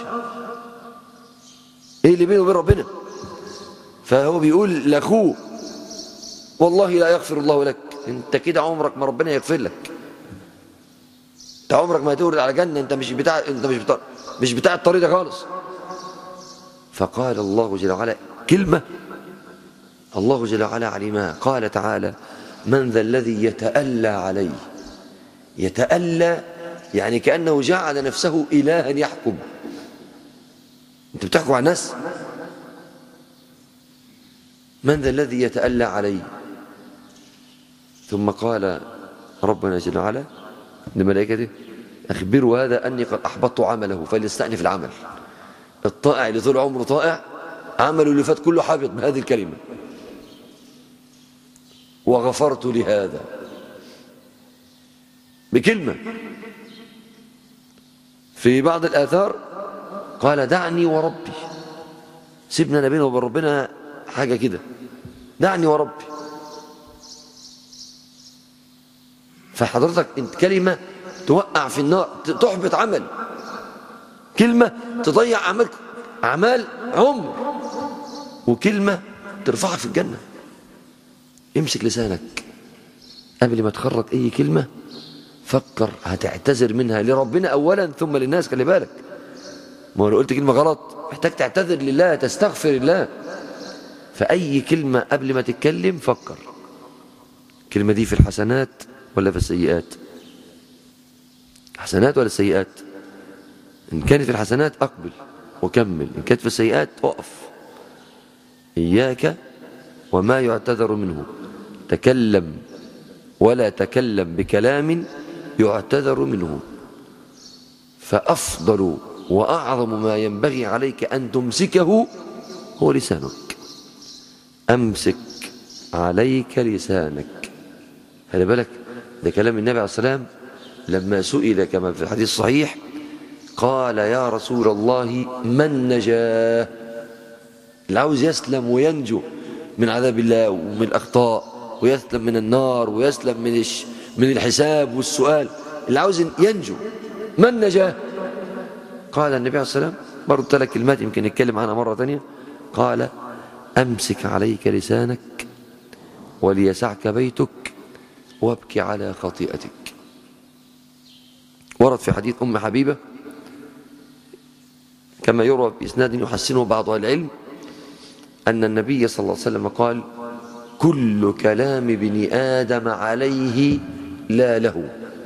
ايه اللي بينه وبين ربنا فهو بيقول لاخوه والله لا يغفر الله لك انت كده عمرك ما ربنا يغفر لك انت عمرك ما هتورد على جنه انت مش بتاع انت مش بتاع مش بتاع الطريق ده خالص فقال الله جل وعلا كلمه الله جل وعلا علمها قال تعالى من ذا الذي يتألى عليه يتألى يعني كأنه جعل نفسه إلها يحكم أنت بتحكم على الناس من ذا الذي يتألى عليه ثم قال ربنا جل وعلا لملائكته أخبروا هذا أني قد أحبطت عمله فليستأنف العمل الطائع اللي طول عمره طائع عمله اللي فات كله حابط بهذه الكلمة وغفرت لهذا بكلمة في بعض الآثار قال دعني وربي سيبنا بينه وبين ربنا حاجة كده دعني وربي فحضرتك انت كلمة توقع في النار تحبط عمل كلمة تضيع عمل أعمال عمر وكلمة ترفعك في الجنة امسك لسانك قبل ما تخرج أي كلمة فكر هتعتذر منها لربنا أولا ثم للناس خلي بالك ما لو قلت كلمة غلط محتاج تعتذر لله تستغفر الله فأي كلمة قبل ما تتكلم فكر الكلمة دي في الحسنات ولا في السيئات حسنات ولا السيئات إن كانت في الحسنات أقبل وكمل إن كانت في السيئات وقف إياك وما يعتذر منه تكلم ولا تكلم بكلام يعتذر منه فأفضل وأعظم ما ينبغي عليك أن تمسكه هو لسانك أمسك عليك لسانك خلي بالك ده كلام النبي عليه السلام لما سئل كما في الحديث الصحيح قال يا رسول الله من نجاه اللي عاوز يسلم وينجو من عذاب الله ومن الأخطاء ويسلم من النار ويسلم من من الحساب والسؤال اللي عاوز ينجو من نجاه قال النبي عليه الصلاة والسلام برضو ثلاث كلمات يمكن نتكلم عنها مرة ثانية قال أمسك عليك لسانك وليسعك بيتك وابكي على خطيئتك ورد في حديث أم حبيبة كما يروى بإسناد يحسنه بعض أهل العلم أن النبي صلى الله عليه وسلم قال كل كلام ابن آدم عليه لا له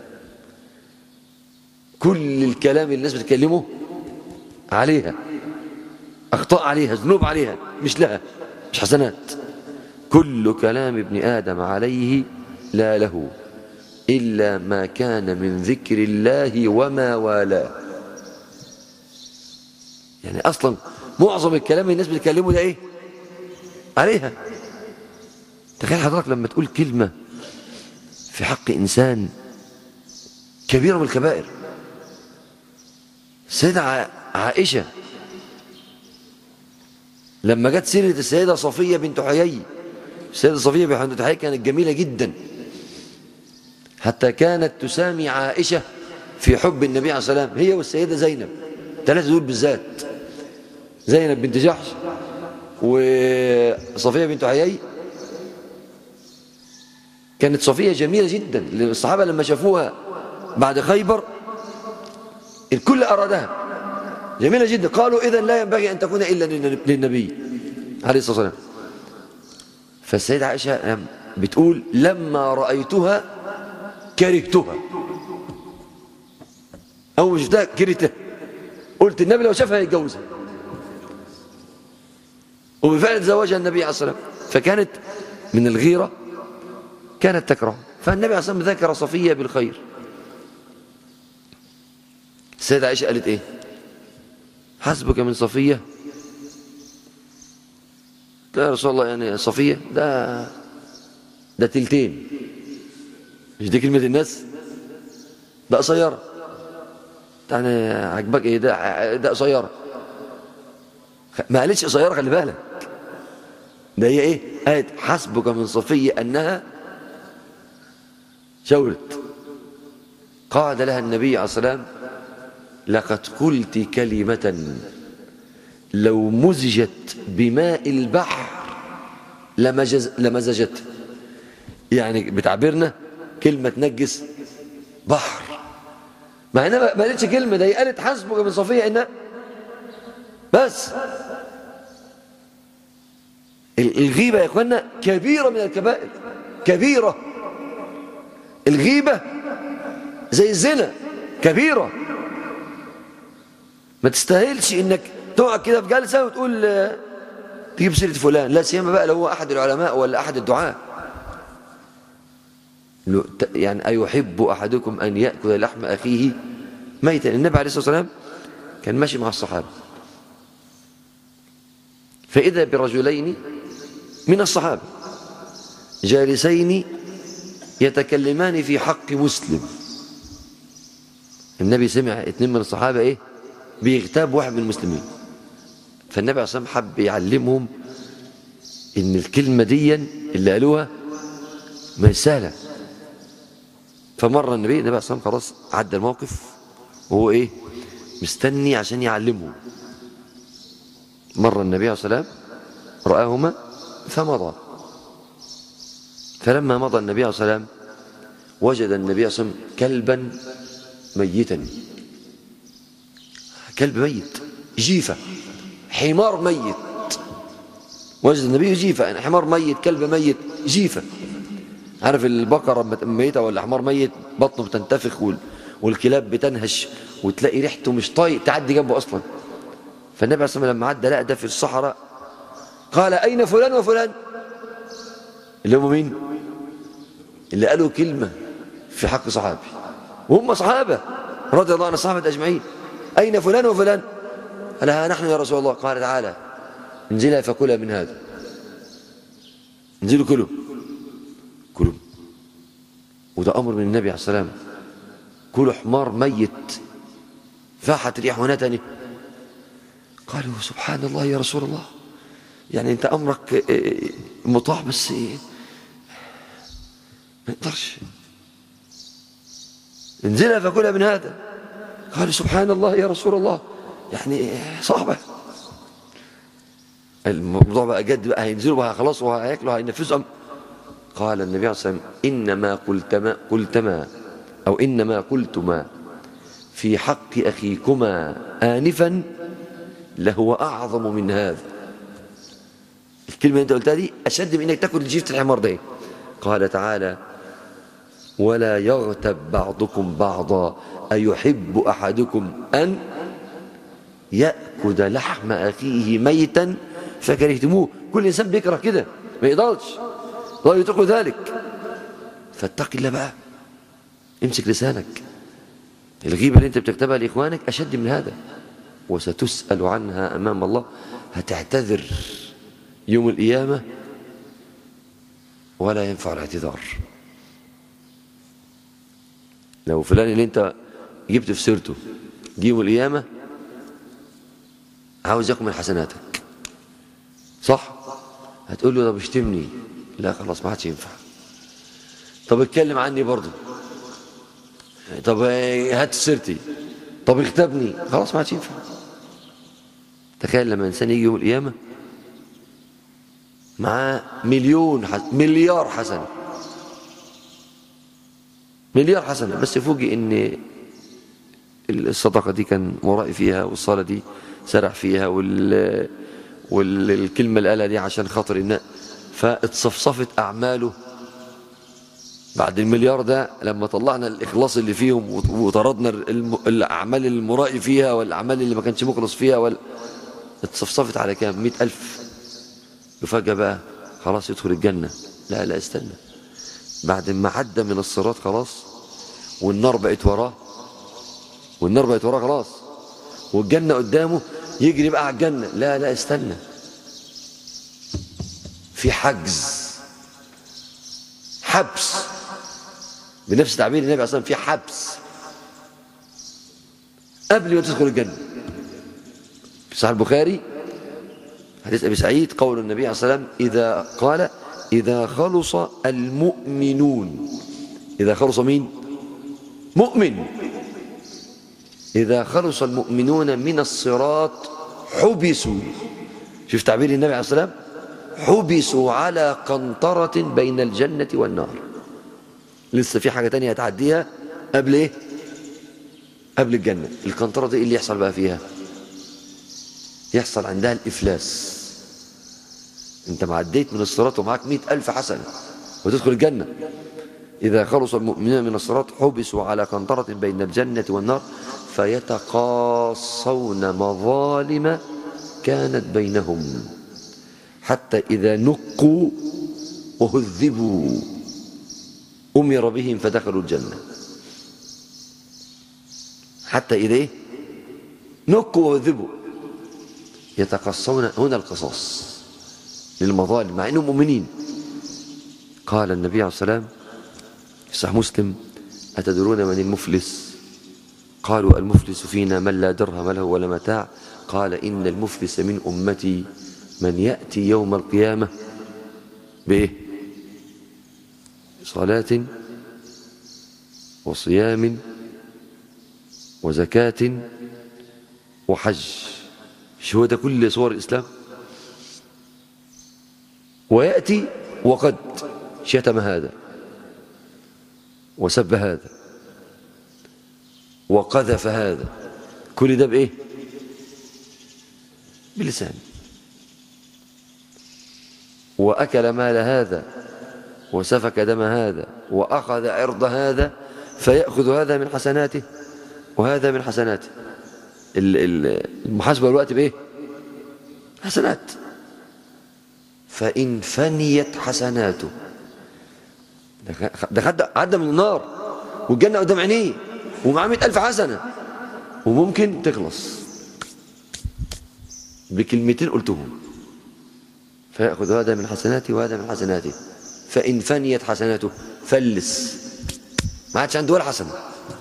كل الكلام اللي الناس بتكلمه عليها أخطاء عليها ذنوب عليها مش لها مش حسنات كل كلام ابن آدم عليه لا له إلا ما كان من ذكر الله وما والاه يعني أصلا معظم الكلام الناس بتكلمه ده إيه عليها تخيل حضرتك لما تقول كلمة في حق إنسان كبيرة من الكبائر السيدة عائشة لما جت سيرة السيدة صفية بنت حيي السيدة صفية بنت حيي كانت جميلة جدا حتى كانت تسامي عائشة في حب النبي عليه الصلاة والسلام هي والسيدة زينب ثلاثة دول بالذات زينب بنت جحش وصفية بنت حيي كانت صفية جميلة جدا الصحابة لما شافوها بعد خيبر الكل أرادها جميلة جدا قالوا إذا لا ينبغي أن تكون إلا للنبي عليه الصلاة والسلام فالسيدة عائشة بتقول لما رأيتها كرهتها أول ما شفتها كرهتها قلت النبي لو شافها يتجوزها وبفعل تزوجها النبي عليه الصلاة والسلام فكانت من الغيرة كانت تكره فالنبي عليه الصلاة والسلام ذكر صفية بالخير السيدة عائشة قالت ايه حسبك من صفية لا يا رسول الله يعني صفية ده ده تلتين مش دي كلمة الناس ده قصيرة يعني عجبك ايه ده ده قصيرة ما قالتش قصيرة خلي بالك ده هي ايه قالت حسبك من صفية انها شورت قعد لها النبي عليه الصلاة والسلام لقد قلت كلمة لو مزجت بماء البحر لمجز لمزجت يعني بتعبيرنا كلمة تنجس بحر مع انها ما قالتش كلمة ده هي قالت حسبك من صفية انها بس الغيبة يا اخوانا كبيرة من الكبائر كبيرة الغيبة زي الزنا كبيرة ما تستاهلش انك تقعد كده في جلسة وتقول تجيب سيرة فلان لا سيما بقى لو هو أحد العلماء ولا أحد الدعاء يعني أيحب أحدكم أن يأكل لحم أخيه ميتا النبي عليه الصلاة والسلام كان ماشي مع الصحابة فإذا برجلين من الصحابة جالسين يتكلمان في حق مسلم النبي سمع اثنين من الصحابة ايه بيغتاب واحد من المسلمين فالنبي عليه الصلاة والسلام حب يعلمهم ان الكلمة دي اللي قالوها ما سهلة فمر النبي النبي عليه الصلاة والسلام خلاص عدى الموقف وهو ايه مستني عشان يعلمهم مر النبي عليه الصلاة والسلام رآهما فمضى فلما مضى النبي عليه الصلاة والسلام وجد النبي عليه الصلاة والسلام كلبا ميتا كلب ميت جيفة حمار ميت وجد النبي جيفة يعني حمار ميت كلب ميت جيفة عارف البقرة ميتة ولا حمار ميت بطنه بتنتفخ والكلاب بتنهش وتلاقي ريحته مش طايق تعدي جنبه أصلا فالنبي عليه الصلاة والسلام لما عدى لقى ده في الصحراء قال أين فلان وفلان اللي هم مين اللي قالوا كلمة في حق صحابي وهم صحابة رضي الله عن الصحابة أجمعين أين فلان وفلان قال ها نحن يا رسول الله قال تعالى انزلها فكلها من هذا انزلوا كلوا كلوا وده أمر من النبي عليه السلام كلوا حمار ميت فاحت ريح ونتنه قالوا سبحان الله يا رسول الله يعني انت امرك مطاع بس ما يقدرش انزلها فكلها من هذا قال سبحان الله يا رسول الله يعني صعبة الموضوع بقى جد بقى هينزلوا بقى خلاص وهياكلوا هينفذوا قال النبي عليه الصلاة والسلام إنما قلتما قلتما أو إنما قلتما في حق أخيكما آنفا لهو أعظم من هذا الكلمة اللي أنت قلتها دي أشد من إنك تاكل جيفة الحمار ده قال تعالى ولا يغتب بعضكم بعضا أيحب أحدكم أن يأكل لحم أخيه ميتا فكرهتموه كل إنسان بيكره كده ما يقدرش لا يطيق ذلك فاتق الله بقى امسك لسانك الغيبة اللي انت بتكتبها لإخوانك أشد من هذا وستسأل عنها أمام الله هتعتذر يوم القيامة ولا ينفع الاعتذار لو فلان اللي انت جبت في سيرته جه يوم القيامة عاوز ياكل من حسناتك صح هتقول له طب اشتمني لا خلاص ما عادش ينفع طب اتكلم عني برضه طب هات سيرتي طب اغتابني خلاص ما عادش ينفع تخيل لما انسان يجي يوم القيامه معاه مليون حسن مليار حسنه مليار حسنه بس فوجئ ان الصدقه دي كان مرائي فيها والصلاه دي سرح فيها وال والكلمه اللي قالها دي عشان خاطر الناس فاتصفصفت اعماله بعد المليار ده لما طلعنا الإخلاص اللي فيهم وطردنا الأعمال المرائي فيها والأعمال اللي ما كانش مخلص فيها وال... اتصفصفت على كام مئة ألف وفجأة بقى خلاص يدخل الجنة لا لا استنى بعد ما عدى من الصراط خلاص والنار بقت وراه والنار بقت وراه خلاص والجنة قدامه يجري بقى على الجنة لا لا استنى في حجز حبس بنفس تعبير النبي عليه الصلاة والسلام في حبس قبل ما تدخل الجنة في صحيح البخاري حديث أبي سعيد قول النبي عليه الصلاة والسلام إذا قال إذا خلص المؤمنون إذا خلص مين مؤمن إذا خلص المؤمنون من الصراط حبسوا شوف تعبير النبي عليه الصلاة والسلام حبسوا على قنطرة بين الجنة والنار لسه في حاجة تانية هتعديها قبل ايه قبل الجنة القنطرة دي إيه اللي يحصل بقى فيها يحصل عندها الإفلاس انت معديت من الصراط ومعاك مئة ألف حسنة وتدخل الجنة إذا خلص المؤمنون من الصراط حبسوا على قنطرة بين الجنة والنار فيتقاصون مظالم كانت بينهم حتى إذا نقوا وهذبوا أمر بهم فدخلوا الجنة حتى إذا إيه؟ نقوا وهذبوا يتقصون هنا القصاص للمظالم مع انهم مؤمنين قال النبي عليه الصلاه والسلام في صحيح مسلم اتدرون من المفلس قالوا المفلس فينا من لا درهم له ولا متاع قال ان المفلس من امتي من ياتي يوم القيامه بايه صلاه وصيام وزكاه وحج شو هو ده كل صور الاسلام ويأتي وقد شتم هذا وسب هذا وقذف هذا كل ده بإيه بلسان وأكل مال هذا وسفك دم هذا وأخذ عرض هذا فيأخذ هذا من حسناته وهذا من حسناته المحاسبة الوقت بإيه حسنات فإن فنيت حسناته ده خد عدى من النار والجنة قدام عينيه ومعاه مئة ألف حسنة وممكن تخلص بكلمتين قلتهم فيأخذ هذا من حسناته وهذا من حسناته فإن فنيت حسناته فلس ما عادش عنده ولا حسنة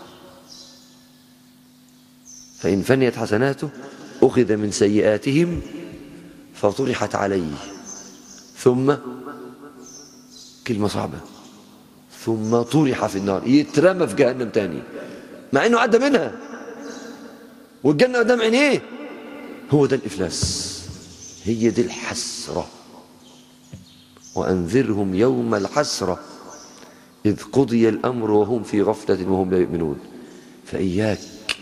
فإن فنيت حسناته أخذ من سيئاتهم فطرحت عليه ثم كلمة صعبة ثم طرح في النار يترمى في جهنم تاني مع انه عدى منها والجنة قدام عينيه هو ده الإفلاس هي دي الحسرة وأنذرهم يوم الحسرة إذ قضي الأمر وهم في غفلة وهم لا يؤمنون فإياك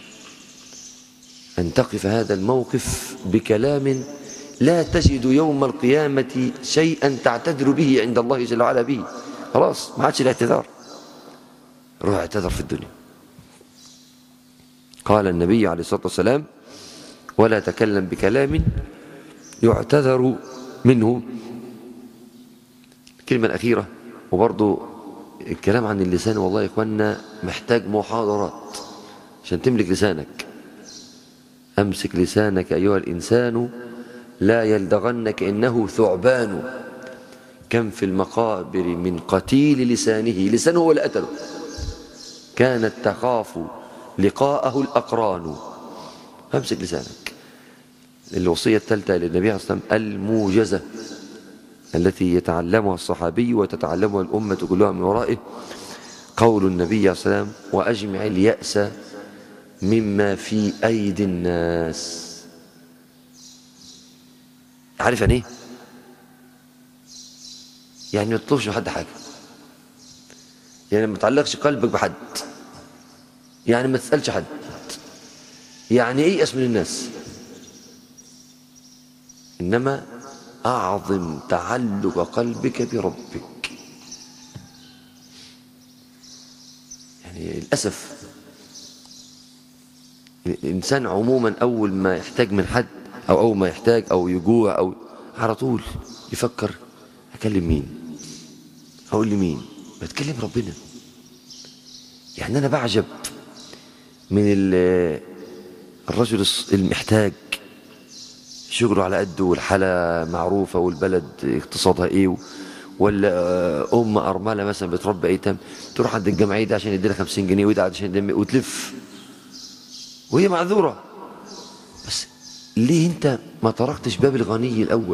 أن تقف هذا الموقف بكلام لا تجد يوم القيامة شيئا تعتذر به عند الله جل وعلا به خلاص ما عادش الاعتذار روح اعتذر في الدنيا قال النبي عليه الصلاة والسلام ولا تكلم بكلام يعتذر منه الكلمة الأخيرة وبرضو الكلام عن اللسان والله يا إخواننا محتاج محاضرات عشان تملك لسانك أمسك لسانك أيها الإنسان لا يلدغنك إنه ثعبان كم في المقابر من قتيل لسانه لسانه هو اللي قتله كانت تخاف لقاءه الأقران فامسك لسانك الوصية الثالثة للنبي عليه الصلاة والسلام الموجزة التي يتعلمها الصحابي وتتعلمها الأمة كلها من ورائه قول النبي عليه الصلاة والسلام وأجمع اليأس مما في أيدي الناس عارف يعني ايه يعني ما تطلبش من حد حاجه يعني ما تعلقش قلبك بحد يعني ما تسالش حد يعني ايه من الناس انما اعظم تعلق قلبك بربك يعني للاسف الانسان عموما اول ما يحتاج من حد أو أول ما يحتاج أو يجوع أو على طول يفكر أكلم مين أقول لمين بتكلم ربنا يعني أنا بعجب من الرجل المحتاج شغله على قده والحالة معروفة والبلد اقتصادها ايه ولا أم أرملة مثلا بتربي أيتام تروح عند الجمعية ده عشان يديلها 50 جنيه وده عشان يديلها وتلف وهي معذورة بس ليه أنت ما طرقتش باب الغني الأول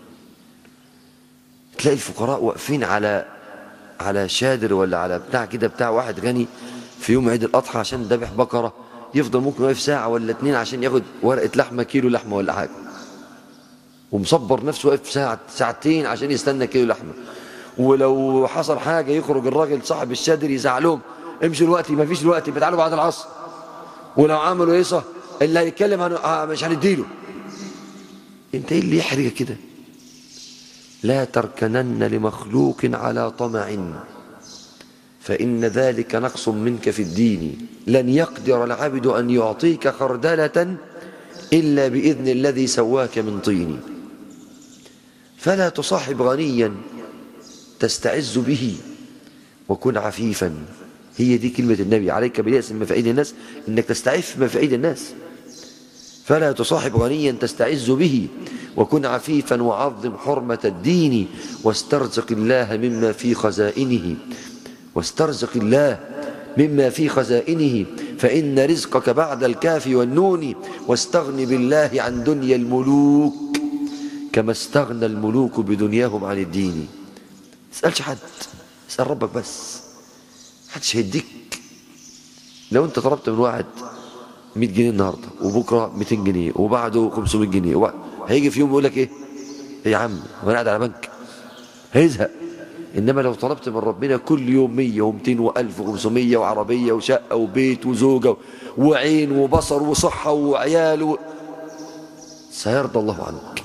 تلاقي الفقراء واقفين على على شادر ولا على بتاع كده بتاع واحد غني في يوم عيد الأضحى عشان ذبح بقرة يفضل ممكن واقف ساعة ولا اتنين عشان ياخد ورقة لحمة كيلو لحمة ولا حاجة ومصبر نفسه واقف ساعة ساعتين عشان يستنى كيلو لحمة ولو حصل حاجة يخرج الراجل صاحب الشادر يزعلهم امشوا دلوقتي ما فيش دلوقتي بتعالوا بعد العصر ولو عملوا ايه اللي هيتكلم عن آه مش هنديله انت ايه اللي يحرجك كده لا تركنن لمخلوق على طمع فإن ذلك نقص منك في الدين لن يقدر العبد أن يعطيك خردلة إلا بإذن الذي سواك من طين فلا تصاحب غنيا تستعز به وكن عفيفا هي دي كلمة النبي عليك بليأس من مفعيد الناس إنك تستعف مفعيد الناس فلا تصاحب غنيا تستعز به وكن عفيفا وعظم حرمة الدين واسترزق الله مما في خزائنه واسترزق الله مما في خزائنه فإن رزقك بعد الكاف والنون واستغن بالله عن دنيا الملوك كما استغنى الملوك بدنياهم عن الدين تسألش حد اسأل ربك بس حدش هيديك لو انت طلبت من واحد 100 جنيه النهارده وبكره 200 جنيه وبعده 500 جنيه وبعد هيجي في يوم يقول لك ايه يا عم وانا قاعد على بنك هيزهق انما لو طلبت من ربنا كل يوم 100 و200 و1000 و500 وعربيه وشقه وبيت وزوجه وعين وبصر وصحه وعيال و... سيرضى الله عنك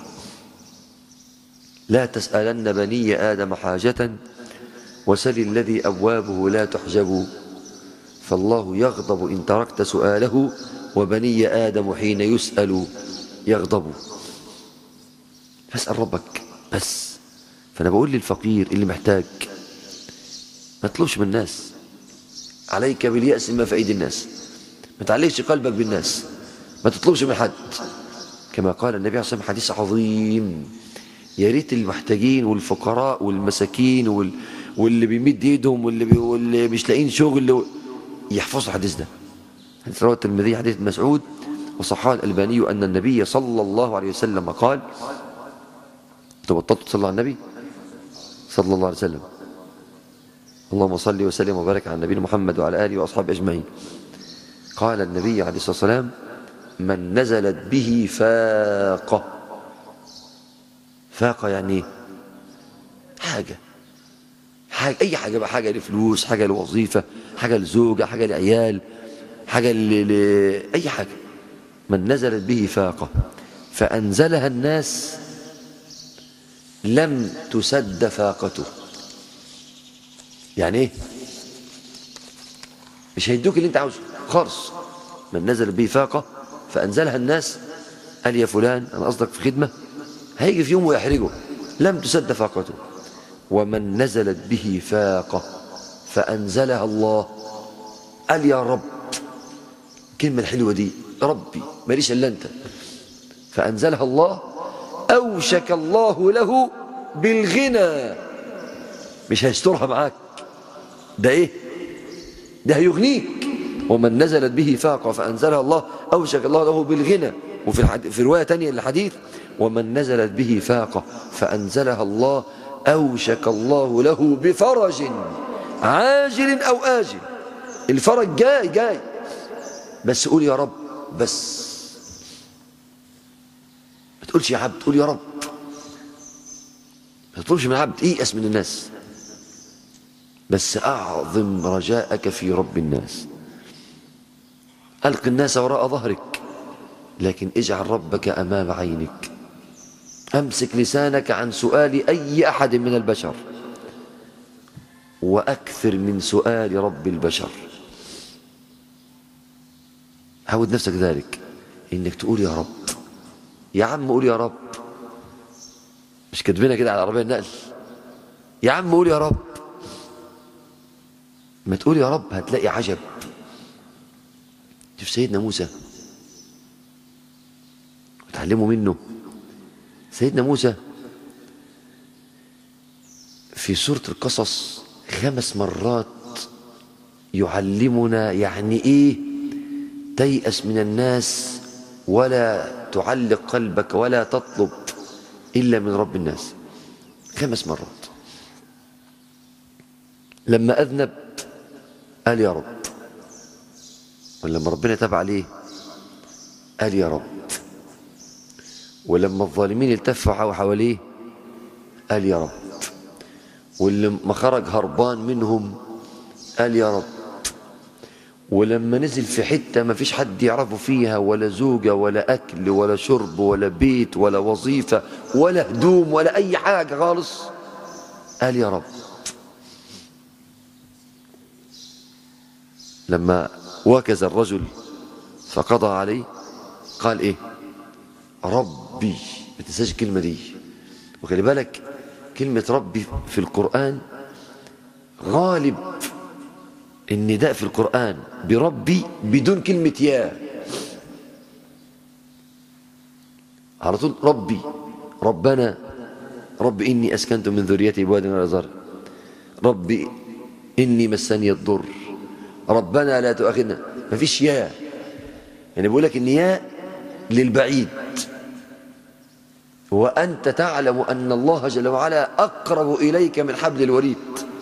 لا تسألن بني آدم حاجة وسل الذي أبوابه لا تحجب فالله يغضب إن تركت سؤاله وبني آدم حين يسأل يغضب فاسأل ربك بس فأنا بقول للفقير اللي محتاج ما تطلبش من الناس عليك باليأس ما في أيدي الناس ما تعلقش قلبك بالناس ما تطلبش من حد كما قال النبي عليه الصلاة والسلام حديث عظيم يا ريت المحتاجين والفقراء والمساكين وال... واللي بيمد ايدهم واللي, بي... واللي مش لاقيين شغل يحفظوا الحديث ده حديث رواه الترمذي حديث مسعود وصححه الألباني أن النبي صلى الله عليه وسلم قال تبطلت تصلى على النبي صلى الله عليه وسلم اللهم صل وسلم وبارك على نبينا محمد وعلى آله وأصحابه أجمعين قال النبي عليه الصلاة والسلام من نزلت به فاقة فاقة يعني حاجة حاجة أي حاجة بقى حاجة لفلوس حاجة لوظيفة حاجة لزوجة حاجة لعيال حاجة ل... ل... أي حاجة من نزلت به فاقة فأنزلها الناس لم تسد فاقته يعني ايه مش هيدوك اللي انت عاوزه خالص من نزل به فاقة فأنزلها الناس قال يا فلان أنا قصدك في خدمة هيجي في يوم ويحرجه لم تسد فاقته ومن نزلت به فاقة فأنزلها الله قال يا رب الكلمة الحلوة دي ربي ماليش إلا أنت فأنزلها الله أوشك الله له بالغنى مش هيسترها معاك ده إيه ده هيغنيك ومن نزلت به فاقة فأنزلها الله أوشك الله له بالغنى وفي الحديث في رواية تانية للحديث ومن نزلت به فاقة فأنزلها الله أوشك الله له بفرج عاجل أو آجل الفرج جاي جاي بس قول يا رب بس ما تقولش يا عبد قول يا رب ما تطلبش من عبد ايأس من الناس بس أعظم رجاءك في رب الناس ألق الناس وراء ظهرك لكن اجعل ربك أمام عينك أمسك لسانك عن سؤال أي أحد من البشر وأكثر من سؤال رب البشر عود نفسك ذلك إنك تقول يا رب يا عم قول يا رب مش كاتبينها كده على عربية النقل يا عم قول يا رب ما تقول يا رب هتلاقي عجب شوف سيدنا موسى وتعلموا منه سيدنا موسى في سورة القصص خمس مرات يعلمنا يعني ايه تيأس من الناس ولا تعلق قلبك ولا تطلب إلا من رب الناس خمس مرات لما أذنب قال يا رب ولما ربنا تاب عليه قال يا رب ولما الظالمين التفوا حواليه قال يا رب ولما خرج هربان منهم قال يا رب ولما نزل في حتة ما فيش حد يعرفه فيها ولا زوجة ولا أكل ولا شرب ولا بيت ولا وظيفة ولا هدوم ولا أي حاجة خالص قال يا رب لما وكز الرجل فقضى عليه قال ايه ربي ما تنساش الكلمة دي وخلي بالك كلمة ربي في القرآن غالب النداء في القرآن بربي بدون كلمة يا على طول ربي ربنا رب إني أسكنت من ذريتي بواد غير زرع ربي إني مسني الضر ربنا لا تؤاخذنا ما فيش يا يعني بيقول لك إن يا للبعيد وأنت تعلم أن الله جل وعلا أقرب إليك من حبل الوريد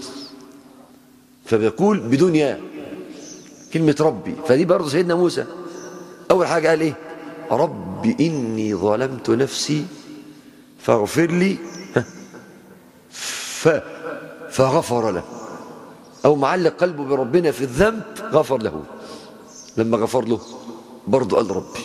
فبيقول بدون يا كلمة ربي فدي برضه سيدنا موسى أول حاجة قال إيه رب إني ظلمت نفسي فاغفر لي ف فغفر له أو معلق قلبه بربنا في الذنب غفر له لما غفر له برضه قال ربي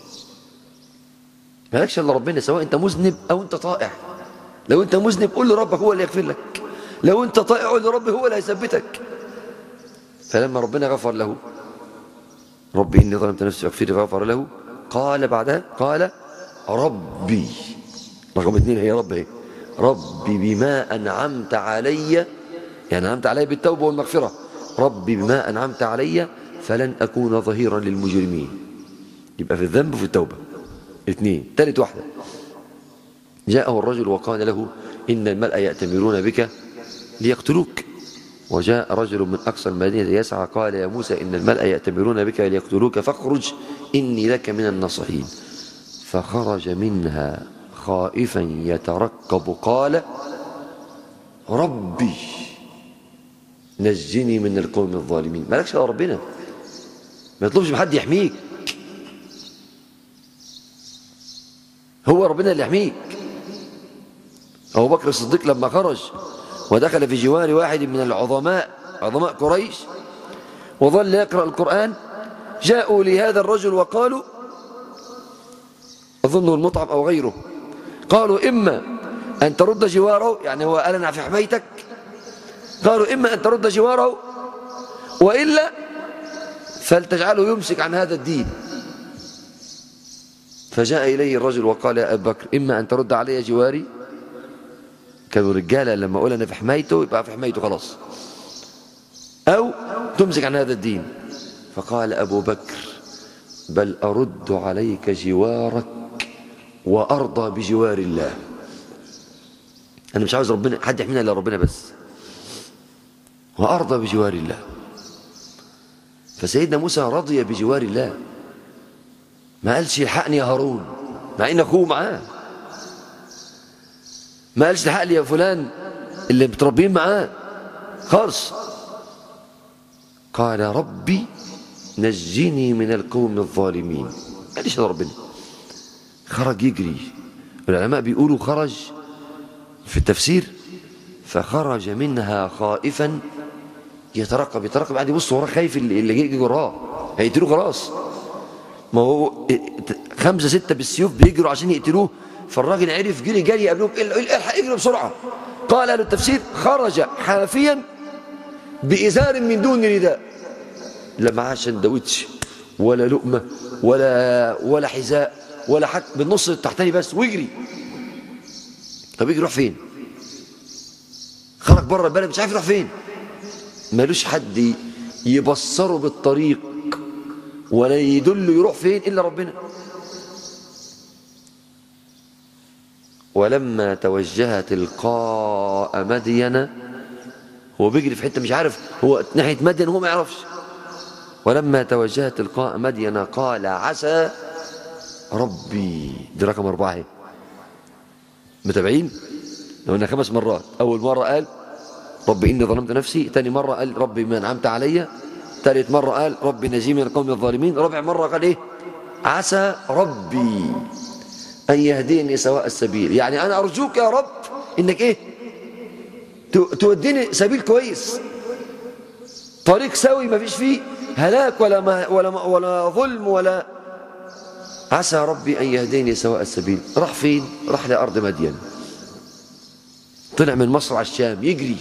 مالكش الا ربنا سواء انت مذنب او انت طائع لو انت مذنب قول لربك هو اللي يغفر لك لو انت طائع قول لربي هو اللي هيثبتك فلما ربنا غفر له ربي اني ظلمت نفسي فاغفر لي فغفر له قال بعدها قال ربي رقم اثنين هي رب هي ربي بما انعمت علي يعني انعمت علي بالتوبه والمغفره ربي بما انعمت علي فلن اكون ظهيرا للمجرمين يبقى في الذنب وفي التوبه اثنين ثالث واحدة جاءه الرجل وقال له إن الملأ يأتمرون بك ليقتلوك وجاء رجل من أقصى المدينة يسعى قال يا موسى إن الملأ يأتمرون بك ليقتلوك فاخرج إني لك من الناصحين فخرج منها خائفا يترقب قال ربي نجني من القوم الظالمين مالكش يا ربنا ما يطلبش بحد يحميك هو ربنا اللي يحميك أبو بكر الصديق لما خرج ودخل في جوار واحد من العظماء عظماء قريش وظل يقرأ القرآن جاءوا لهذا الرجل وقالوا أظنه المطعم أو غيره قالوا إما أن ترد جواره يعني هو ألنا في حمايتك قالوا إما أن ترد جواره وإلا فلتجعله يمسك عن هذا الدين فجاء إليه الرجل وقال يا أبا بكر إما أن ترد علي جواري كانوا رجالة لما أقول أنا في حمايته يبقى في حمايته خلاص أو تمسك عن هذا الدين فقال أبو بكر بل أرد عليك جوارك وأرضى بجوار الله أنا مش عاوز ربنا حد يحمينا إلا ربنا بس وأرضى بجوار الله فسيدنا موسى رضي بجوار الله ما قالش الحقني يا هارون مع ان اخوه معاه ما قالش الحق لي يا فلان اللي متربيين معاه خالص قال ربي نجني من القوم الظالمين قالش يا ربنا خرج يجري العلماء بيقولوا خرج في التفسير فخرج منها خائفا يترقب يترقب قاعد يبص وراه خايف اللي يجي وراه هيقتلوه خلاص ما هو خمسة ستة بالسيوف بيجروا عشان يقتلوه فالراجل عرف جري جري يقابلوه الحق اجري بسرعة قال له التفسير خرج حافيا بإزار من دون رداء لا معاه سندوتش ولا لقمة ولا ولا حذاء ولا حتى بالنص التحتاني بس ويجري طب يجري يروح فين خرج بره البلد مش عارف يروح فين ملوش حد يبصره بالطريق ولا يدله يروح فين إلا ربنا ولما توجه تلقاء مدين هو بيجري في حتة مش عارف هو ناحية مدين هو ما يعرفش ولما توجه تلقاء مدين قال عسى ربي دي رقم أربعة اهي. متابعين قلنا خمس مرات أول مرة قال ربي إني ظلمت نفسي ثاني مرة قال ربي ما أنعمت علي ثالث مرة قال ربي نجيني من القوم الظالمين رابع مرة قال إيه عسى ربي أن يهديني سواء السبيل يعني أنا أرجوك يا رب إنك إيه تو- توديني سبيل كويس طريق سوي ما فيش فيه هلاك ولا ما ولا ما ولا ظلم ولا عسى ربي أن يهديني سواء السبيل راح فين راح لأرض مدين طلع من مصر على الشام يجري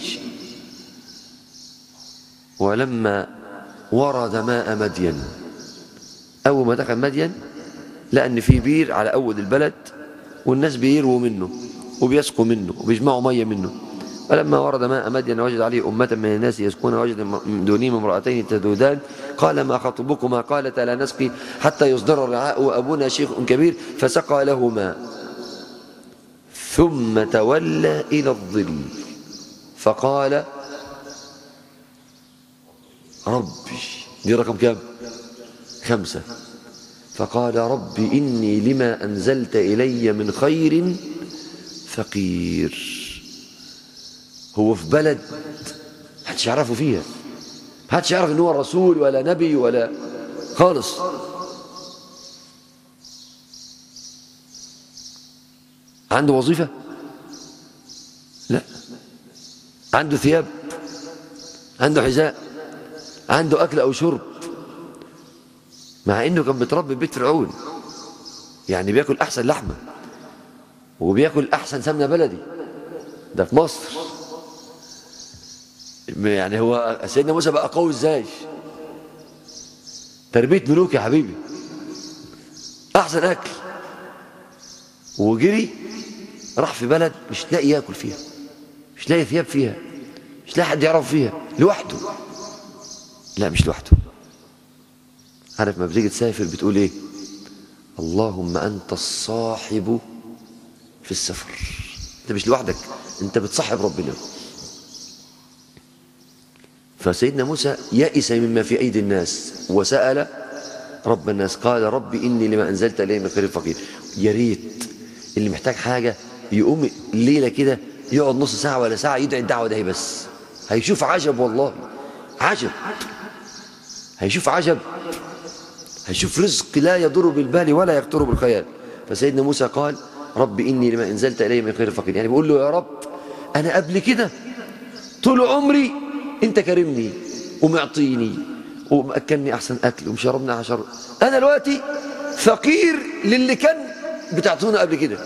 ولما ورد ماء مدين أول ما دخل مدين لقى ان في بير على اول البلد والناس بيروا منه وبيسقوا منه وبيجمعوا ميه منه فلما ورد ماء مدين وجد عليه أمة من الناس يسكون وجد من دونهم امرأتين تذودان قال ما خطبكما قالتا لا نسقي حتى يصدر الرعاء وأبونا شيخ كبير فسقى لهما ثم تولى إلى الظل فقال ربي دي رقم كام خمسة فقال رب إني لما أنزلت إلي من خير فقير هو في بلد محدش يعرفه فيها محدش يعرف ان هو رسول ولا نبي ولا خالص عنده وظيفة لا عنده ثياب عنده حذاء عنده أكل أو شرب مع انه كان بيتربى في بيت فرعون يعني بياكل احسن لحمه وبياكل احسن سمنه بلدي ده في مصر يعني هو سيدنا موسى بقى قوي ازاي تربيه ملوك يا حبيبي احسن اكل وجري راح في بلد مش لاقي ياكل فيها مش لاقي ثياب فيها مش لاقي حد يعرف فيها لوحده لا مش لوحده عارف ما بتيجي تسافر بتقول ايه اللهم انت الصاحب في السفر انت مش لوحدك انت بتصاحب ربنا فسيدنا موسى يئس مما في ايدي الناس وسال رب الناس قال رب اني لما انزلت الي من خير فقير يا ريت اللي محتاج حاجه يقوم الليله كده يقعد نص ساعه ولا ساعه يدعي الدعوه ده بس هيشوف عجب والله عجب هيشوف عجب هيشوف رزق لا يضر بالبال ولا يخطر بالخيال فسيدنا موسى قال رب إني لما أنزلت إلي من خير فقير يعني بيقول له يا رب أنا قبل كده طول عمري أنت كرمني ومعطيني ومأكلني أحسن أكل ومشربني أحسن شرب أنا دلوقتي فقير للي كان بتعطونا قبل كده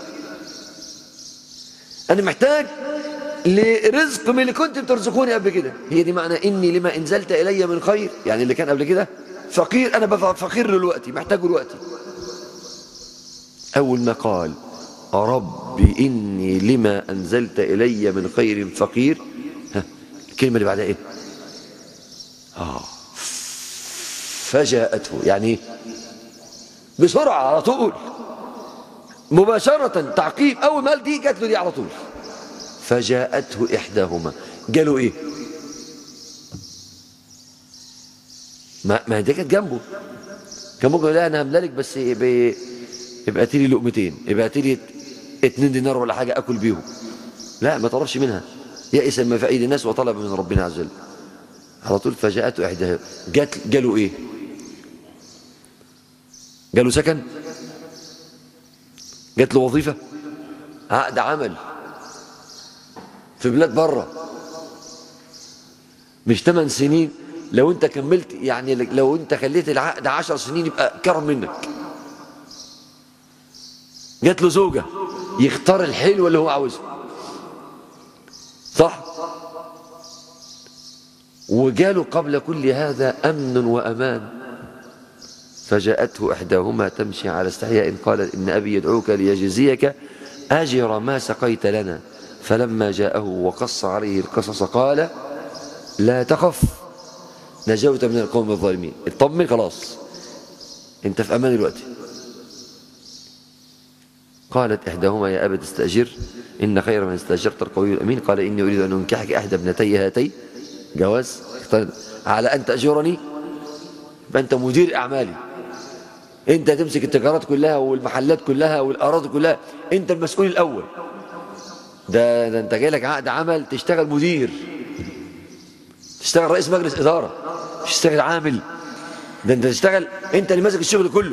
أنا محتاج لرزق من اللي كنت بترزقوني قبل كده هي دي معنى إني لما أنزلت إلي من خير يعني اللي كان قبل كده فقير أنا بقى فقير دلوقتي محتاجه دلوقتي أول ما قال رب إني لما أنزلت إلي من خير فقير ها الكلمة اللي بعدها إيه آه فجاءته يعني إيه؟ بسرعة على طول مباشرة تعقيب أول ما قال دي جات له دي على طول فجاءته إحداهما قالوا إيه ما ما دي كانت جنبه كان ممكن يقول لها انا هملالك بس يبقى يبقى تيلي لقمتين يبقى تيلي اتنين دينار ولا حاجه اكل بيهم لا ما طلبش منها يئس ما في ايدي الناس وطلب من ربنا عز وجل على طول فجاءته احداها جات جاله ايه جاله سكن جات له وظيفه عقد عمل في بلاد بره مش ثمان سنين لو انت كملت يعني لو انت خليت العقد عشر سنين يبقى كرم منك جات له زوجة يختار الحلو اللي هو عاوزه صح وجاله قبل كل هذا أمن وأمان فجاءته إحداهما تمشي على استحياء قالت إن أبي يدعوك ليجزيك أجر ما سقيت لنا فلما جاءه وقص عليه القصص قال لا تخف نجوت من القوم الظالمين اطمن خلاص انت في امان دلوقتي قالت إحداهما يا أبت استأجر إن خير من استأجرت القوي الأمين قال إني أريد أن أنكحك إحدى ابنتي هاتي جواز على أن تأجرني فأنت مدير أعمالي أنت تمسك التجارات كلها والمحلات كلها والأراضي كلها أنت المسؤول الأول ده, ده أنت جاي لك عقد عمل تشتغل مدير تشتغل رئيس مجلس إدارة مش تشتغل عامل ده أنت تشتغل أنت اللي ماسك الشغل كله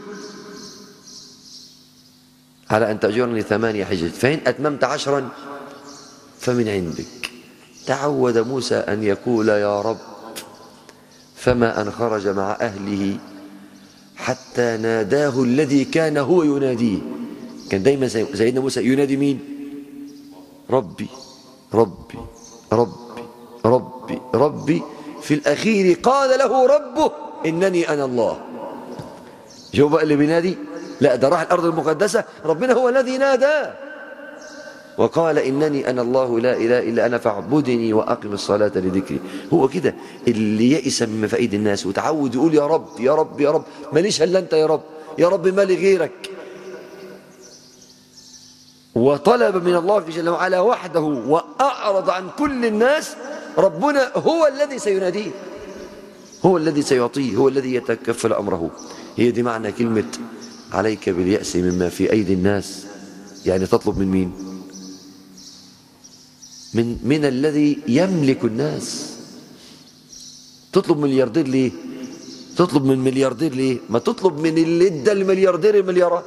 على أن تأجرني ثمانية حجج فإن أتممت عشرا فمن عندك تعود موسى أن يقول يا رب فما أن خرج مع أهله حتى ناداه الذي كان هو يناديه كان دايما سيدنا موسى ينادي مين ربي ربي ربي ربي ربي في الأخير قال له ربه إنني أنا الله شوف بقى اللي بينادي لا ده راح الأرض المقدسة ربنا هو الذي نادى وقال إنني أنا الله لا إله إلا أنا فاعبدني وأقم الصلاة لذكري هو كده اللي يئس من مفائد الناس وتعود يقول يا رب يا رب يا رب ماليش إلا أنت يا رب يا رب ما لي غيرك وطلب من الله جل وعلا وحده وأعرض عن كل الناس ربنا هو الذي سيناديه هو الذي سيعطيه هو الذي يتكفل أمره هي دي معنى كلمة عليك باليأس مما في أيدي الناس يعني تطلب من مين من, من الذي يملك الناس تطلب ملياردير ليه تطلب من ملياردير ليه ما تطلب من اللي ادى الملياردير المليارات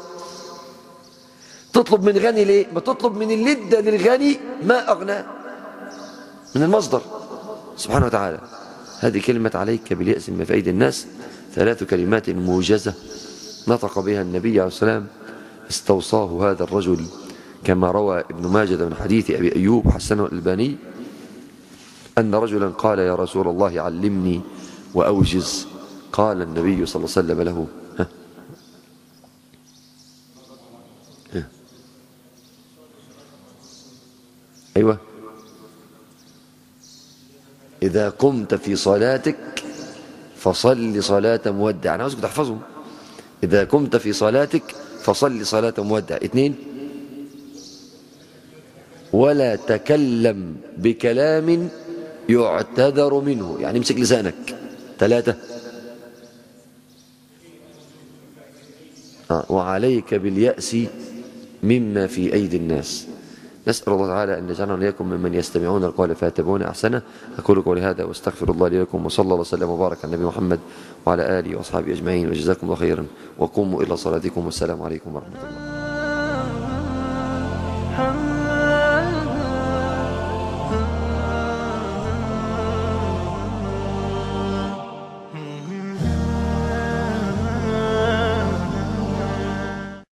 تطلب من غني ليه ما تطلب من اللي ادى للغني ما أغنى من المصدر سبحانه وتعالى هذه كلمة عليك باليأس من في أيدي الناس ثلاث كلمات موجزة نطق بها النبي عليه السلام استوصاه هذا الرجل كما روى ابن ماجد من حديث أبي أيوب حسنه الألباني أن رجلا قال يا رسول الله علمني وأوجز قال النبي صلى الله عليه وسلم له ها ها أيوة إذا قمت في صلاتك فصل صلاة مودع أنا عاوزك تحفظهم إذا قمت في صلاتك فصل صلاة مودع اثنين ولا تكلم بكلام يعتذر منه يعني امسك لسانك ثلاثة آه وعليك باليأس مما في أيدي الناس نسأل الله تعالى أن يجعلنا وإياكم ممن يستمعون القول فيتبعون أحسنه أقول قولي هذا واستغفر الله لي ولكم وصلى الله وسلم وبارك على النبي محمد وعلى آله وأصحابه أجمعين وجزاكم الله خيرا وقوموا إلى صلاتكم والسلام عليكم ورحمة الله